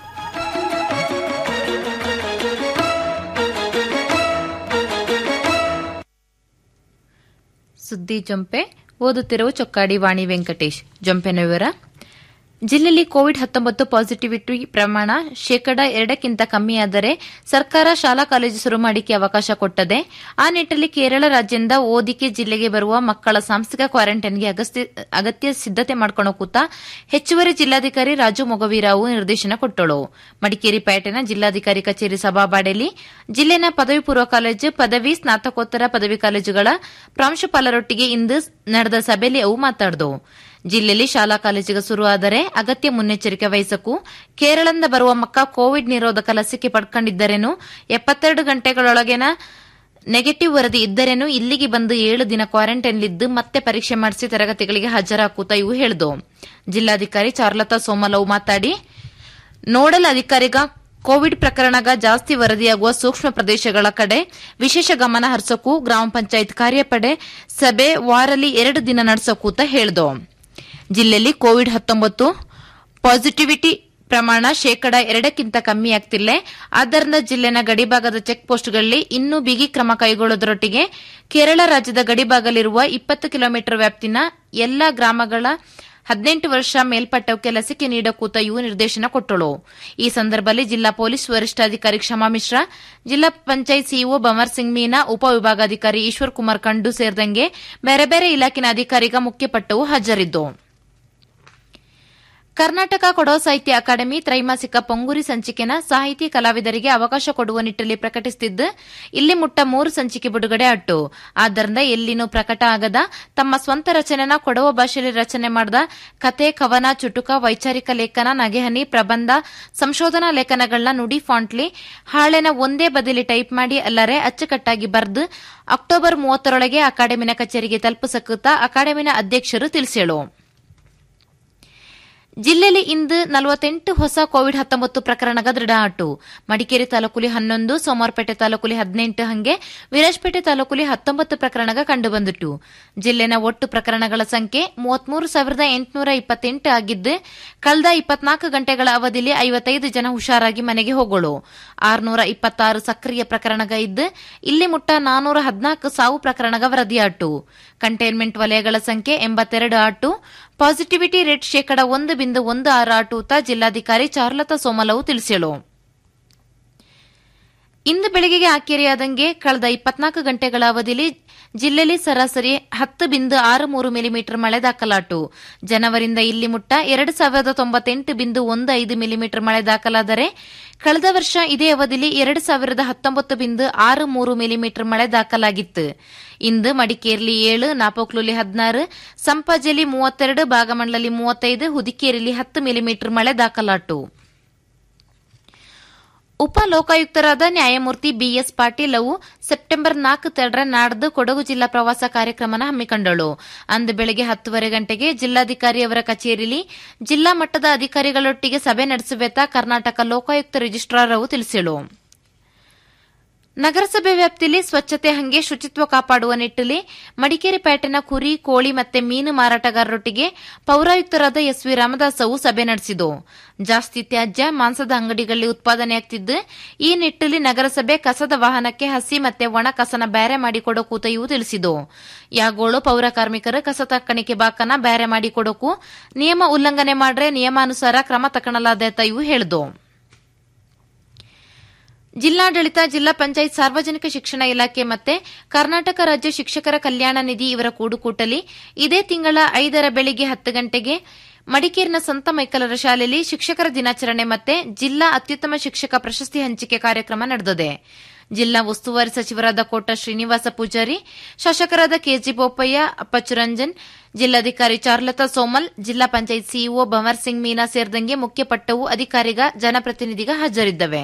ಸುದ್ದಿ ಜಂಪೆ ಓದುತ್ತಿರುವ ಚೊಕ್ಕಾಡಿ ವಾಣಿ ವೆಂಕಟೇಶ್ ಜಂಪೆನ ವಿವರ ಜಿಲ್ಲೆಯಲ್ಲಿ ಕೋವಿಡ್ ಹತ್ತೊಂಬತ್ತು ಪಾಸಿಟಿವಿಟಿ ಪ್ರಮಾಣ ಶೇಕಡ ಎರಡಕ್ಕಿಂತ ಕಮ್ಮಿಯಾದರೆ ಸರ್ಕಾರ ಶಾಲಾ ಕಾಲೇಜು ಶುರು ಮಾಡಿಕೆ ಅವಕಾಶ ಕೊಟ್ಟದೆ ಆ ನಿಟ್ಟಲ್ಲಿ ಕೇರಳ ರಾಜ್ಯದಿಂದ ಓದಿಕೆ ಜಿಲ್ಲೆಗೆ ಬರುವ ಮಕ್ಕಳ ಸಾಂಸ್ಥಿಕ ಕ್ವಾರಂಟೈನ್ಗೆ ಅಗಸ್ತ್ಯ- ಅಗತ್ಯ ಸಿದ್ದತೆ ಮಾಡ್ಕೊಳ್ಳೋ ಕೂತ ಹೆಚ್ಚುವರಿ ಜಿಲ್ಲಾಧಿಕಾರಿ ರಾಜು ಮೊಗವೀರಾವು ನಿರ್ದೇಶನ ಕೊಟ್ಟಳು ಮಡಿಕೇರಿ ಪೇಟೆನ ಜಿಲ್ಲಾಧಿಕಾರಿ ಕಚೇರಿ ಸಭಾಬಾಡೆಯಲ್ಲಿ ಜಿಲ್ಲೆನ ಪದವಿ ಪೂರ್ವ ಕಾಲೇಜು ಪದವಿ ಸ್ನಾತಕೋತ್ತರ ಪದವಿ ಕಾಲೇಜುಗಳ ಪ್ರಾಂಶುಪಾಲರೊಟ್ಟಿಗೆ ಇಂದು ನಡೆದ ಸಭೆಯಲ್ಲಿ ಅವು ಮಾತಾಡಿದವು ಜಿಲ್ಲೆಯಲ್ಲಿ ಶಾಲಾ ಕಾಲೇಜುಗಳು ಶುರುವಾದರೆ ಅಗತ್ಯ ಮುನ್ನೆಚ್ಚರಿಕೆ ವಹಿಸಕು ಕೇರಳದಿಂದ ಬರುವ ಮಕ್ಕ ಕೋವಿಡ್ ನಿರೋಧಕ ಲಸಿಕೆ ಪಡ್ಕೊಂಡಿದ್ದರೇನು ಎಪ್ಪತ್ತೆರಡು ಗಂಟೆಗಳೊಳಗಿನ ನೆಗೆಟಿವ್ ವರದಿ ಇದ್ದರೇನು ಇಲ್ಲಿಗೆ ಬಂದು ಏಳು ದಿನ ಕ್ವಾರಂಟೈನ್ಲಿದ್ದು ಮತ್ತೆ ಪರೀಕ್ಷೆ ಮಾಡಿಸಿ ತರಗತಿಗಳಿಗೆ ಹಾಜರಾಕೂತ ಇವು ಹೇಳಿದು ಜಿಲ್ಲಾಧಿಕಾರಿ ಚಾರ್ಲತಾ ಸೋಮಲವು ಮಾತಾಡಿ ನೋಡಲ್ ಅಧಿಕಾರಿಗ ಕೋವಿಡ್ ಪ್ರಕರಣಗ ಜಾಸ್ತಿ ವರದಿಯಾಗುವ ಸೂಕ್ಷ್ಮ ಪ್ರದೇಶಗಳ ಕಡೆ ವಿಶೇಷ ಗಮನ ಹರಿಸೋಕು ಗ್ರಾಮ ಪಂಚಾಯತ್ ಕಾರ್ಯಪಡೆ ಸಭೆ ವಾರಲ್ಲಿ ಎರಡು ದಿನ ನಡೆಸೋಕೂತ ಹೇಳಿದು ಜಿಲ್ಲೆಯಲ್ಲಿ ಕೋವಿಡ್ ಹತ್ತೊಂಬತ್ತು ಪಾಸಿಟಿವಿಟಿ ಪ್ರಮಾಣ ಶೇಕಡ ಎರಡಕ್ಕಿಂತ ಕಮ್ಮಿ ಆಗ್ತಿಲ್ಲ ಆದ್ದರಿಂದ ಜಿಲ್ಲೆನ ಗಡಿಭಾಗದ ಚೆಕ್ ಪೋಸ್ಟ್ಗಳಲ್ಲಿ ಇನ್ನೂ ಬಿಗಿ ಕ್ರಮ ಕೈಗೊಳ್ಳುವುದರೊಟ್ಟಿಗೆ ಕೇರಳ ರಾಜ್ಯದ ಗಡಿಭಾಗದಲ್ಲಿರುವ ಇಪ್ಪತ್ತು ಕಿಲೋಮೀಟರ್ ವ್ಯಾಪ್ತಿನ ಎಲ್ಲಾ ಗ್ರಾಮಗಳ ಹದಿನೆಂಟು ವರ್ಷ ಮೇಲ್ಪಟ್ಟವಕ್ಕೆ ಲಸಿಕೆ ನೀಡಕೂತ ಇವು ನಿರ್ದೇಶನ ಕೊಟ್ಟಳು ಈ ಸಂದರ್ಭದಲ್ಲಿ ಜಿಲ್ಲಾ ಪೊಲೀಸ್ ವರಿಷ್ಠಾಧಿಕಾರಿ ಕ್ಷಮಾ ಮಿಶ್ರಾ ಜಿಲ್ಲಾ ಪಂಚಾಯತ್ ಸಿಇಒ ಬಮರ್ ಸಿಂಗ್ ಮೀನಾ ಉಪವಿಭಾಗಾಧಿಕಾರಿ ಈಶ್ವರ್ ಕುಮಾರ್ ಕಂಡು ಸೇರಿದಂಗೆ ಬೇರೆ ಬೇರೆ ಇಲಾಖೆನ ಅಧಿಕಾರಿಗ ಮುಖ್ಯಪಟ್ಟವು ಹಾಜರಿದ್ದು ಕರ್ನಾಟಕ ಕೊಡೋ ಸಾಹಿತ್ಯ ಅಕಾಡೆಮಿ ತ್ರೈಮಾಸಿಕ ಪೊಂಗುರಿ ಸಂಚಿಕೆನ ಸಾಹಿತಿ ಕಲಾವಿದರಿಗೆ ಅವಕಾಶ ಕೊಡುವ ನಿಟ್ಟಲ್ಲಿ ಪ್ರಕಟಿಸುತ್ತಿದ್ದು ಇಲ್ಲಿ ಮುಟ್ಟ ಮೂರು ಸಂಚಿಕೆ ಬಿಡುಗಡೆ ಅಟ್ಟು ಆದ್ದರಿಂದ ಎಲ್ಲಿನೂ ಪ್ರಕಟ ಆಗದ ತಮ್ಮ ಸ್ವಂತ ರಚನೆನ ಕೊಡವ ಭಾಷೆಯಲ್ಲಿ ರಚನೆ ಮಾಡಿದ ಕತೆ ಕವನ ಚುಟುಕ ವೈಚಾರಿಕ ಲೇಖನ ನಗೆಹನಿ ಪ್ರಬಂಧ ಸಂಶೋಧನಾ ಲೇಖನಗಳನ್ನ ನುಡಿ ಫಾಂಟ್ಲಿ ಹಾಳೆನ ಒಂದೇ ಬದಿಲಿ ಟೈಪ್ ಮಾಡಿ ಅಲ್ಲರೆ ಅಚ್ಚುಕಟ್ಟಾಗಿ ಬರೆದು ಅಕ್ಟೋಬರ್ ಮೂವತ್ತರೊಳಗೆ ಅಕಾಡೆಮಿನ ಕಚೇರಿಗೆ ತಲುಪಿಸಕುತ್ತ ಅಕಾಡೆಮಿನ ಅಧ್ಯಕ್ಷರು ತಿಳಿಸೇಳು ಜಿಲ್ಲೆಯಲ್ಲಿ ಇಂದು ನಲವತ್ತೆಂಟು ಹೊಸ ಕೋವಿಡ್ ಹತ್ತೊಂಬತ್ತು ಪ್ರಕರಣಗ ದೃಢಾಟು ಮಡಿಕೇರಿ ತಾಲೂಕುಲಿ ಹನ್ನೊಂದು ಸೋಮವಾರಪೇಟೆ ತಾಲೂಕುಲಿ ಹದಿನೆಂಟು ಹಂಗೆ ವಿರಾಜಪೇಟೆ ತಾಲೂಕುಲಿ ಹತ್ತೊಂಬತ್ತು ಪ್ರಕರಣಗ ಕಂಡುಬಂದಿಟ್ಟು ಜಿಲ್ಲೆನ ಒಟ್ಟು ಪ್ರಕರಣಗಳ ಸಂಖ್ಯೆ ಮೂವತ್ಮೂರು ಸಾವಿರದ ಎಂಟುನೂರ ಇಪ್ಪತ್ತೆಂಟು ಆಗಿದ್ದು ಕಳೆದ ಇಪ್ಪತ್ನಾಲ್ಕು ಗಂಟೆಗಳ ಅವಧಿಯಲ್ಲಿ ಐವತ್ತೈದು ಜನ ಹುಷಾರಾಗಿ ಮನೆಗೆ ಹೋಗೋಳು ಆರುನೂರ ಇಪ್ಪತ್ತಾರು ಸಕ್ರಿಯ ಪ್ರಕರಣಗ ಇದ್ದು ಇಲ್ಲಿ ಮುಟ್ಟ ನಾನೂರ ಹದಿನಾಲ್ಕು ಸಾವು ಪ್ರಕರಣಗ ವರದಿಯಾಟು ಕಂಟೈನ್ಮೆಂಟ್ ವಲಯಗಳ ಸಂಖ್ಯೆ ಎಂಬತ್ತೆರಡು ಆಟು ಪಾಸಿಟಿವಿಟಿ ರೇಟ್ ಶೇಕಡ ಒಂದು ಬಿಂದು ಒಂದು ಆರು ಆಟೂತ ಜಿಲ್ಲಾಧಿಕಾರಿ ಚಾರ್ಲತಾ ಸೋಮಲವು ತಿಳಿಸೇಳು ಇಂದು ಬೆಳಗ್ಗೆಗೆ ಆಕೆರೆಯಾದಂಗೆ ಕಳೆದ ಇಪ್ಪತ್ನಾಲ್ಕು ಗಂಟೆಗಳ ಅವಧಿಯಲ್ಲಿ ಜಿಲ್ಲೆಯಲ್ಲಿ ಸರಾಸರಿ ಹತ್ತು ಬಿಂದು ಆರು ಮೂರು ಮಿಲಿಮೀಟರ್ ಮಳೆ ದಾಖಲಾಟು ಜನವರಿಂದ ಇಲ್ಲಿ ಮುಟ್ಟ ಎರಡು ಸಾವಿರದ ತೊಂಬತ್ತೆಂಟು ಬಿಂದು ಒಂದು ಐದು ಮಿಲಿಮೀಟರ್ ಮಳೆ ದಾಖಲಾದರೆ ಕಳೆದ ವರ್ಷ ಇದೇ ಅವಧಿಯಲ್ಲಿ ಎರಡು ಸಾವಿರದ ಹತ್ತೊಂಬತ್ತು ಬಿಂದು ಆರು ಮೂರು ಮಿಲಿಮೀಟರ್ ಮಳೆ ದಾಖಲಾಗಿತ್ತು ಇಂದು ಮಡಿಕೇರಿಲಿ ಏಳು ನಾಪೋಕ್ಲುಲಿ ಹದಿನಾರು ಸಂಪಾಜೆಯಲ್ಲಿ ಮೂವತ್ತೆರಡು ಭಾಗಮಂಡಲಲ್ಲಿ ಮೂವತ್ತೈದು ಹುದಿಕೇರಿಲಿ ಹತ್ತು ಮಿಲಿಮೀಟರ್ ಮಳೆ ದಾಖಲಾಟು ಉಪ ಲೋಕಾಯುಕ್ತರಾದ ನ್ಯಾಯಮೂರ್ತಿ ಬಿಎಸ್ ಪಾಟೀಲ್ ಅವು ಸೆಪ್ಟೆಂಬರ್ ನಾಲ್ಕು ತೆರಡ್ರ ನಾಡ್ದು ಕೊಡಗು ಜಿಲ್ಲಾ ಪ್ರವಾಸ ಕಾರ್ಯಕ್ರಮನ ಹಮ್ಮಿಕೊಂಡಳು ಅಂದು ಬೆಳಗ್ಗೆ ಹತ್ತುವರೆ ಗಂಟೆಗೆ ಜಿಲ್ಲಾಧಿಕಾರಿ ಅವರ ಕಚೇರಿಯಲ್ಲಿ ಜಿಲ್ಲಾ ಮಟ್ಟದ ಅಧಿಕಾರಿಗಳೊಟ್ಟಿಗೆ ಸಭೆ ನಡೆಸುವೆತ ಕರ್ನಾಟಕ ಲೋಕಾಯುಕ್ತ ರಿಜಿಸ್ಟ್ರಾರ್ ಅವು ತಿಳಿಸಿಳು ನಗರಸಭೆ ವ್ಯಾಪ್ತಿಯಲ್ಲಿ ಸ್ವಚ್ಛತೆ ಹಂಗೆ ಶುಚಿತ್ವ ಕಾಪಾಡುವ ನಿಟ್ಟಲ್ಲಿ ಮಡಿಕೇರಿ ಪೇಟೆನ ಕುರಿ ಕೋಳಿ ಮತ್ತೆ ಮೀನು ಮಾರಾಟಗಾರರೊಟ್ಟಿಗೆ ಪೌರಾಯುಕ್ತರಾದ ಎಸ್ ವಿ ರಾಮದಾಸ್ ಅವು ಸಭೆ ನಡೆಸಿತು ಜಾಸ್ತಿ ತ್ಯಾಜ್ಯ ಮಾಂಸದ ಅಂಗಡಿಗಳಲ್ಲಿ ಉತ್ಪಾದನೆಯಾಗ್ತಿದ್ದು ಈ ನಿಟ್ಟಲ್ಲಿ ನಗರಸಭೆ ಕಸದ ವಾಹನಕ್ಕೆ ಹಸಿ ಮತ್ತೆ ಒಣ ಕಸನ ಬ್ಯಾರೆ ಮಾಡಿಕೊಡೋಕು ಇವು ತಿಳಿಸಿದು ಯಾಗೋಳು ಪೌರ ಕಾರ್ಮಿಕರು ಕಸ ತಕ್ಕಣಿಕೆ ಬಾಕನ ಬ್ಯಾರೆ ಮಾಡಿಕೊಡೋಕು ನಿಯಮ ಉಲ್ಲಂಘನೆ ಮಾಡ್ರೆ ನಿಯಮಾನುಸಾರ ಕ್ರಮ ತಗೊಳ್ಳಲಾದ ಇವು ಹೇಳಿದು ಜಿಲ್ಲಾಡಳಿತ ಜಿಲ್ಲಾ ಪಂಚಾಯತ್ ಸಾರ್ವಜನಿಕ ಶಿಕ್ಷಣ ಇಲಾಖೆ ಮತ್ತೆ ಕರ್ನಾಟಕ ರಾಜ್ಯ ಶಿಕ್ಷಕರ ಕಲ್ಯಾಣ ನಿಧಿ ಇವರ ಕೂಡುಕೂಟಲಿ ಇದೇ ತಿಂಗಳ ಐದರ ಬೆಳಿಗ್ಗೆ ಹತ್ತು ಗಂಟೆಗೆ ಮಡಿಕೇರಿನ ಸಂತ ಮೈಕಲರ ಶಾಲೆಯಲ್ಲಿ ಶಿಕ್ಷಕರ ದಿನಾಚರಣೆ ಮತ್ತೆ ಜಿಲ್ಲಾ ಅತ್ಯುತ್ತಮ ಶಿಕ್ಷಕ ಪ್ರಶಸ್ತಿ ಹಂಚಿಕೆ ಕಾರ್ಯಕ್ರಮ ನಡೆದಿದೆ ಜಿಲ್ಲಾ ಉಸ್ತುವಾರಿ ಸಚಿವರಾದ ಕೋಟ ಶ್ರೀನಿವಾಸ ಪೂಜಾರಿ ಶಾಸಕರಾದ ಕೆಜಿ ಬೋಪಯ್ಯ ಅಪ್ಪಚ್ಚುರಂಜನ್ ಜಿಲ್ಲಾಧಿಕಾರಿ ಚಾರ್ಲತಾ ಸೋಮಲ್ ಜಿಲ್ಲಾ ಪಂಚಾಯತ್ ಸಿಇಒ ಭವರ್ ಸಿಂಗ್ ಮೀನಾ ಸೇರಿದಂಗೆ ಮುಖ್ಯ ಪಟ್ಟವು ಅಧಿಕಾರಿಗ ಜನಪ್ರತಿನಿಧಿಗ ಹಾಜರಿದ್ದವೆ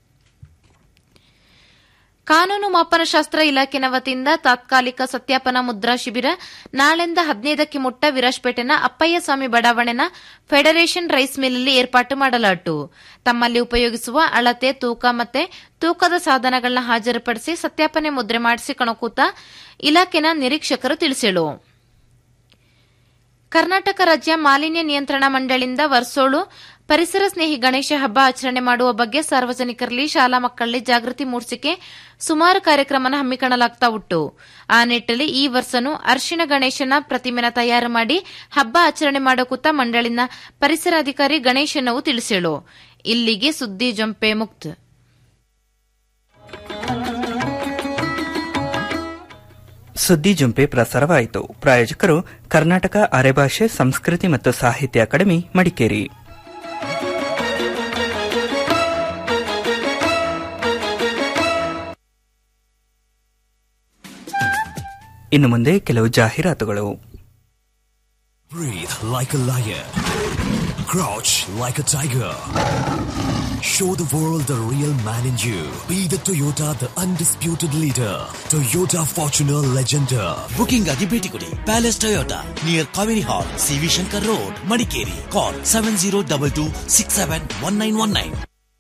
ಕಾನೂನು ಮಾಪನಶಾಸ್ತ್ರ ಇಲಾಖೆನ ವತಿಯಿಂದ ತಾತ್ಕಾಲಿಕ ಸತ್ಯಾಪನ ಮುದ್ರಾ ಶಿಬಿರ ನಾಳೆಂದ ಹದಿನೈದಕ್ಕೆ ಮುಟ್ಟ ವಿರಾಜ್ಪೇಟೆನ ಅಪ್ಪಯ್ಯ ಸ್ವಾಮಿ ಬಡಾವಣೆನ ಫೆಡರೇಷನ್ ರೈಸ್ ಮಿಲ್ನಲ್ಲಿ ಏರ್ಪಾಟು ಮಾಡಲಾಟು ತಮ್ಮಲ್ಲಿ ಉಪಯೋಗಿಸುವ ಅಳತೆ ತೂಕ ಮತ್ತೆ ತೂಕದ ಸಾಧನಗಳನ್ನ ಹಾಜರುಪಡಿಸಿ ಸತ್ಯಾಪನೆ ಮುದ್ರೆ ಮಾಡಿಸಿ ಕಣಕೂತ ಇಲಾಖೆನ ನಿರೀಕ್ಷಕರು ತಿಳಿಸಿಳು ಕರ್ನಾಟಕ ರಾಜ್ಯ ಮಾಲಿನ್ಯ ನಿಯಂತ್ರಣ ಮಂಡಳಿಯಿಂದ ವರ್ಸೋಳು ಪರಿಸರ ಸ್ನೇಹಿ ಗಣೇಶ ಹಬ್ಬ ಆಚರಣೆ ಮಾಡುವ ಬಗ್ಗೆ ಸಾರ್ವಜನಿಕರಲ್ಲಿ ಶಾಲಾ ಮಕ್ಕಳಲ್ಲಿ ಜಾಗೃತಿ ಮೂಡಿಸಿಕೆ ಸುಮಾರು ಕಾರ್ಯಕ್ರಮನ ಹಮ್ಮಿಕೊಳ್ಳಲಾಗ್ತಾ ಉಂಟು ಆ ನಿಟ್ಟಲ್ಲಿ ಈ ವರ್ಷನೂ ಅರ್ಶಿಣ ಗಣೇಶನ ಪ್ರತಿಮೆನ ತಯಾರು ಮಾಡಿ ಹಬ್ಬ ಆಚರಣೆ ಮಾಡೋಕುತ್ತ ಮಂಡಳಿನ ಪರಿಸರಾಧಿಕಾರಿ ಗಣೇಶನವು ತಿಳಿಸೇಳು ಇಲ್ಲಿಗೆ ಸುದ್ದಿ ಜಂಪೆ ಮುಕ್ತ ಸುದ್ದಿ ಜುಂಪೆ ಪ್ರಸಾರವಾಯಿತು ಪ್ರಾಯೋಜಕರು ಕರ್ನಾಟಕ ಅರೆಭಾಷೆ ಸಂಸ್ಕೃತಿ ಮತ್ತು ಸಾಹಿತ್ಯ ಅಕಾಡೆಮಿ ಮಡಿಕೇರಿ ಇನ್ನು ಮುಂದೆ ಕೆಲವು ಜಾಹೀರಾತುಗಳು Breathe like a lion. Crouch like a tiger. Show the world the real man in you. Be the Toyota, the undisputed leader. Toyota Fortuner Legender. Booking ಆಗಿ ಭೇಟಿ ಕೊಡಿ palace Toyota near Kaveri hall CV Shankar road Madikeri call seven zero double two six seven one nine one nine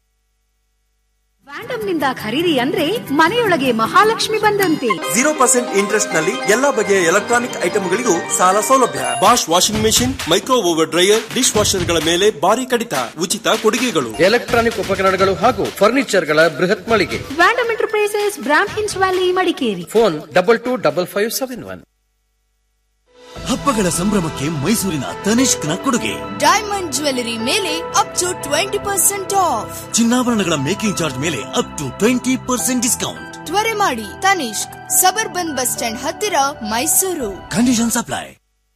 ನಿಂದ ಖರೀದಿ ಅಂದ್ರೆ ಮನೆಯೊಳಗೆ ಮಹಾಲಕ್ಷ್ಮಿ ಬಂದಂತೆ ಜೀರೋ ಪರ್ಸೆಂಟ್ ಇಂಟ್ರೆಸ್ಟ್ ನಲ್ಲಿ ಎಲ್ಲಾ ಬಗೆಯ ಎಲೆಕ್ಟ್ರಾನಿಕ್ ಐಟಮ್ಗಳಿಗೂ ಸಾಲ ಸೌಲಭ್ಯ Bosch washing machine micro oven dryer dish ವಾಷರ್ಗಳ ಮೇಲೆ ಭಾರಿ ಕಡಿತ ಉಚಿತ ಕೊಡುಗೆಗಳು ಎಲೆಕ್ಟ್ರಾನಿಕ್ ಉಪಕರಣಗಳು ಹಾಗೂ ಫರ್ನಿಚರ್ಗಳ ಬೃಹತ್ ಮಳಿಗೆ ವ್ಯಾಂಡಮ್ enterprises Brahmins valley Madikeri phone double two double five seven one ಹಬ್ಬಗಳ ಸಂಭ್ರಮಕ್ಕೆ ಮೈಸೂರಿನ ತನಿಷ್ಕ್ನ ಕೊಡುಗೆ ಡೈಮಂಡ್ ಜ್ಯುವೆಲರಿ ಮೇಲೆ up to twenty percent off ಚಿನ್ನಾಭರಣಗಳ ಮೇಕಿಂಗ್ ಚಾರ್ಜ್ ಮೇಲೆ up to twenty percent discount ತ್ವರೆ ಮಾಡಿ ತನಿಷ್ಕ್ ಸಬರ್ಬನ್ ಬಸ್ ಸ್ಟ್ಯಾಂಡ್ ಹತ್ತಿರ ಮೈಸೂರು ಕಂಡೀಷನ್ ಸಪ್ಲೈ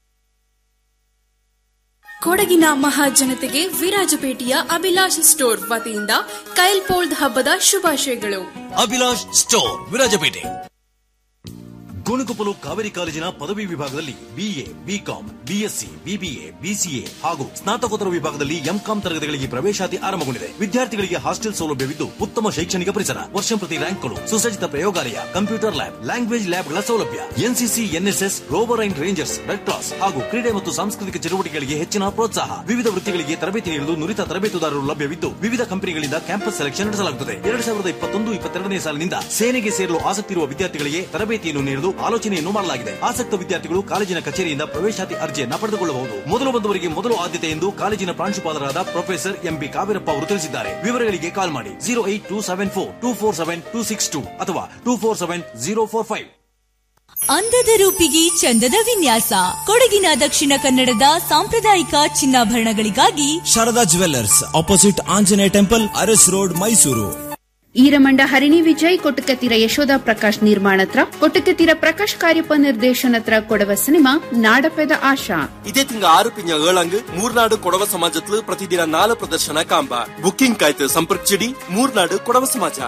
ಕೊಡಗಿನ ಮಹಾಜನತೆಗೆ ವಿರಾಜಪೇಟೆಯ ಅಭಿಲಾಷ್ ಸ್ಟೋರ್ ವತಿಯಿಂದ ಕೈಲ್ಪೋಲ್ದ್ ಹಬ್ಬದ ಶುಭಾಶಯಗಳು ಅಭಿಲಾಷ್ ಸ್ಟೋರ್ ವಿರಾಜಪೇಟೆ ಗೋಣಕೊಪ್ಪಲು ಕಾವೇರಿ ಕಾಲೇಜಿನ ಪದವಿ ವಿಭಾಗದಲ್ಲಿ BA BCom BSc BBA BCA ಹಾಗೂ ಸ್ನಾತಕೋತ್ತರ ವಿಭಾಗದಲ್ಲಿ ಎಂಕಾಂ ತರಗತಿಗಳಿಗೆ ಪ್ರವೇಶಾತಿ ಆರಂಭಗೊಂಡಿದೆ ವಿದ್ಯಾರ್ಥಿಗಳಿಗೆ ಹಾಸ್ಟೆಲ್ ಸೌಲಭ್ಯವಿದ್ದು ಉತ್ತಮ ಶೈಕ್ಷಣಿಕ ಪರಿಸರ ವರ್ಷ ಪ್ರತಿ ರ್ಯಾಂಕ್ಗಳು ಸುಸಜ್ಜಿತ ಪ್ರಯೋಗಾಲಯ ಕಂಪ್ಯೂಟರ್ ಲ್ಯಾಬ್ ಲ್ಯಾಂಗ್ವೇಜ್ ಲ್ಯಾಬ್ಗಳ ಸೌಲಭ್ಯ NCC NSS rover and rangers red cross ಹಾಗೂ ಕ್ರೀಡೆ ಮತ್ತು ಸಾಂಸ್ಕೃತಿಕ ಚಟುವಟಿಕೆಗಳಿಗೆ ಹೆಚ್ಚಿನ ಪ್ರೋತ್ಸಾಹ ವಿವಿಧ ವೃತ್ತಿಗಳಿಗೆ ತರಬೇತಿ ನೀಡಲು ನುರಿತ ತರಬೇತುದಾರರು ಲಭ್ಯವಿದ್ದು ವಿವಿಧ ಕಂಪನಿಗಳಿಂದ ಕ್ಯಾಂಪಸ್ ಸೆಲೆಕ್ಷನ್ ನಡೆಸಲಾಗುತ್ತದೆ ಎರಡ್ ಸಾವಿರದ ಇಪ್ಪತ್ತೊಂದು ಇಪ್ಪತ್ತೆರಡನೇ ಸಾಲಿನಿಂದ ಸೇನೆಗೆ ಸೇರಲು ಆಸಕ್ತಿ ಇರುವ ವಿದ್ಯಾರ್ಥಿಗಳಿಗೆ ತರಬೇತಿಯನ್ನು ನೀಡಲು ಆಲೋಚನೆಯನ್ನು ಮಾಡಲಾಗಿದೆ ಆಸಕ್ತ ವಿದ್ಯಾರ್ಥಿಗಳು ಕಾಲೇಜಿನ ಕಚೇರಿಯಿಂದ ಪ್ರವೇಶಾತಿ ಅರ್ಜಿಯನ್ನ ಪಡೆದುಕೊಳ್ಳಬಹುದು ಮೊದಲು ಬಂದವರಿಗೆ ಮೊದಲು ಆದ್ಯತೆ ಎಂದು ಕಾಲೇಜಿನ ಪ್ರಾಂಶುಪಾಲರಾದ ಪ್ರೊಫೆಸರ್ ಎಂಬಿ ಕಾವೇರಪ್ಪ ಅವರು ತಿಳಿಸಿದ್ದಾರೆ ವಿವರಗಳಿಗೆ ಕಾಲ್ ಮಾಡಿ zero eight two seven four two four seven two six two ಅಥವಾ two four seven zero four five ಅಂದದ ರೂಪಿಗೆ ಚಂದದ ವಿನ್ಯಾಸ ಕೊಡಗಿನ ದಕ್ಷಿಣ ಕನ್ನಡದ ಸಾಂಪ್ರದಾಯಿಕ ಚಿನ್ನಾಭರಣಗಳಿಗಾಗಿ Sharada jewellers opposite Anjaneya temple Aras road Mysuru Iramanda Harini Vijay Kottakathira Yashoda Prakash ನಿರ್ಮಾಣತ್ರ ಕೊಟ್ಟಕತ್ತಿರ ಪ್ರಕಾಶ್ ಕಾರ್ಯಪ ನಿರ್ದೇಶನತ್ರ ಕೊಡವ ಸಿನಿಮಾ ನಾಡಪೆದ ಆಶಾ ಇದೇ ತಿಂಗ ಆರು ಪಿಂಜ ಏಳಂಗ್ ಮೂರ್ನಾಡು ಕೊಡವ ಸಮಾಜತ್ಲು ಪ್ರತಿದಿನ ನಾಲು ಪ್ರದರ್ಶನ ಕಾಂಬ ಬುಕಿಂಗ್ ಕಾಯ್ತು ಸಂಪರ್ಕಿಸಿಡಿ ಮೂರ್ನಾಡು ಕೊಡವ ಸಮಾಜ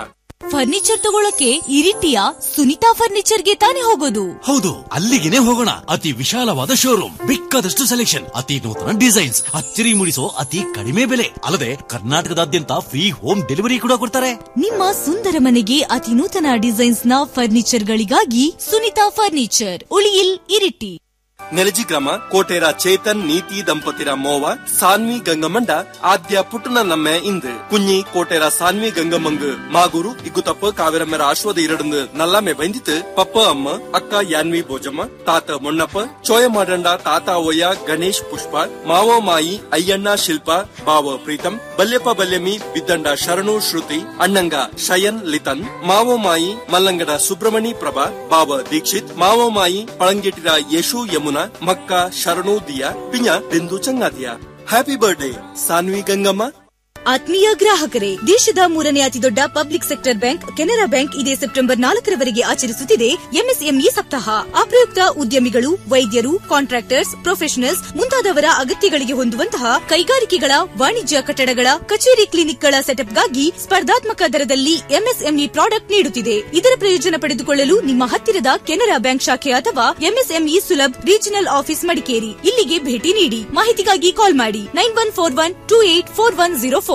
ಫರ್ನಿಚರ್ ತಗೊಳಕ್ಕೆ ಇರಿಟಿಯ ಸುನಿತಾ ಫರ್ನಿಚರ್ಗೆ ತಾನೇ ಹೋಗೋದು ಹೌದು ಅಲ್ಲಿಗೆನೆ ಹೋಗೋಣ ಅತಿ ವಿಶಾಲವಾದ ಶೋರೂಮ್ ಬೇಕಾದಷ್ಟು ಸೆಲೆಕ್ಷನ್ ಅತಿ ನೂತನ ಡಿಸೈನ್ಸ್ ಅಚ್ಚರಿ ಮೂಡಿಸೋ ಅತಿ ಕಡಿಮೆ ಬೆಲೆ ಅಲ್ಲದೆ ಕರ್ನಾಟಕದಾದ್ಯಂತ ಫ್ರೀ ಹೋಮ್ ಡೆಲಿವರಿ ಕೂಡ ಕೊಡ್ತಾರೆ ನಿಮ್ಮ ಸುಂದರ ಮನೆಗೆ ಅತಿ ನೂತನ ಡಿಸೈನ್ಸ್ ನ ಫರ್ನಿಚರ್ ಗಳಿಗಾಗಿ ಸುನಿತಾ ಫರ್ನಿಚರ್ ಉಳಿಯಿಲ್ ಇರಿಟಿ ನೆಲಜಿ ಗ್ರಾಮ ಕೋಟೇರ ಚೇತನ್ ನೀತಿ ದಂಪತಿರ ಮೋವ ಸಾನ್ವಿ ಗಂಗಮಂಡ ಆದ್ಯ ಪುಟ್ಟನ ನಮ್ಮೆ ಇಂದು ಕುഞ്ഞി ಕೋಟೇರ ಸಾನ್ವಿ ಗಂಗಮಂಗ್ ಮಾಗೂರು ಇಗುತಪ್ಪ ಕಾವೇರಮ್ಮರ ಆಶ್ವದ ಇರಡಂದು ನಲ್ಲಾಮೆ ಬೈಂದಿತ್ತು ಪಪ್ಪ ಅಮ್ಮ ಅಕ್ಕ ಯಾನ್ವಿ ಭೋಜಮ್ಮ ತಾತ ಮೊಣ್ಣಪ್ಪ ಚೋಯ ಮಾಡಂಡ ತಾತ ಓಯ ಗಣೇಶ್ ಪುಷ್ಪ ಮಾವೋ ಮಾಯಿ ಅಯ್ಯಣ್ಣ ಶಿಲ್ಪ ಬಾವ ಪ್ರೀತಂ ಬಲ್ಯಪ್ಪ ಬಲ್ಯಮಿ ಬಿದ್ದಂಡ ಶರಣು ಶ್ರುತಿ ಅಣ್ಣಂಗ ಶಯನ್ ಲಿತನ್ ಮಾವೋ ಮಾಯಿ ಮಲ್ಲಂಗಡ ಸುಬ್ರಮಣಿ ಪ್ರಭಾ ಬಾವ ದೀಕ್ಷಿತ್ ಮಾವೋ ಮಾಯಿ ಪಳಂಗೆಟಿರ ಯಶು ಯಮುನಾ ಮಕ್ಕ ಶರಣು ದಿಯಾ ಪಿಂಜ ಬಿಂದು ಚಂಗಾದಿಯ ಹ್ಯಾಪಿ ಬರ್ಡೇ ಸಾನ್ವಿ ಗಂಗಮ್ಮ ಆತ್ಮೀಯ ಗ್ರಾಹಕರೇ ದೇಶದ ಮೂರನೇ ಅತಿದೊಡ್ಡ public sector bank Canara bank ಇದೇ ಸೆಪ್ಟೆಂಬರ್ ನಾಲ್ಕರವರೆಗೆ ಆಚರಿಸುತ್ತಿದೆ ಎಂಎಸ್ಎಂಇ ಸಪ್ತಾಹ ಅಪ್ರಯುಕ್ತ ಉದ್ಯಮಿಗಳು ವೈದ್ಯರು ಕಾಂಟ್ರಾಕ್ಟರ್ಸ್ ಪ್ರೊಫೆಷನಲ್ಸ್ ಮುಂತಾದವರ ಅಗತ್ಯಗಳಿಗೆ ಹೊಂದುವಂತಹ ಕೈಗಾರಿಕೆಗಳ ವಾಣಿಜ್ಯ ಕಟ್ಟಡಗಳ ಕಚೇರಿ ಕ್ಲಿನಿಕ್ಗಳ ಸೆಟಪ್ಗಾಗಿ ಸ್ಪರ್ಧಾತ್ಮಕ ದರದಲ್ಲಿ ಎಂಎಸ್ಎಂಇ ಪ್ರಾಡಕ್ಟ್ ನೀಡುತ್ತಿದೆ ಇದರ ಪ್ರಯೋಜನ ಪಡೆದುಕೊಳ್ಳಲು ನಿಮ್ಮ ಹತ್ತಿರದ ಕೆನರಾ ಬ್ಯಾಂಕ್ ಶಾಖೆ ಅಥವಾ MSME Sulabh regional office Madikeri ಇಲ್ಲಿಗೆ ಭೇಟಿ ನೀಡಿ ಮಾಹಿತಿಗಾಗಿ ಕಾಲ್ ಮಾಡಿ nine one four one two eight four one zero four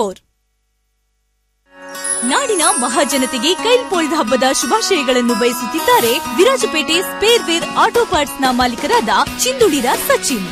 ನಾಡಿನ ಮಹಾಜನತೆಗೆ ಕೈಲ್ಪೋಳ್ದ ಹಬ್ಬದ ಶುಭಾಶಯಗಳನ್ನು ಬಯಸುತ್ತಿದ್ದಾರೆ ವಿರಾಜಪೇಟೆ ಸ್ಪೇರ್ವೇರ್ ಆಟೋ ಪಾರ್ಟ್ಸ್ನ ಮಾಲೀಕರಾದ ಚಿಂದುಡಿರ ಸಚಿನ್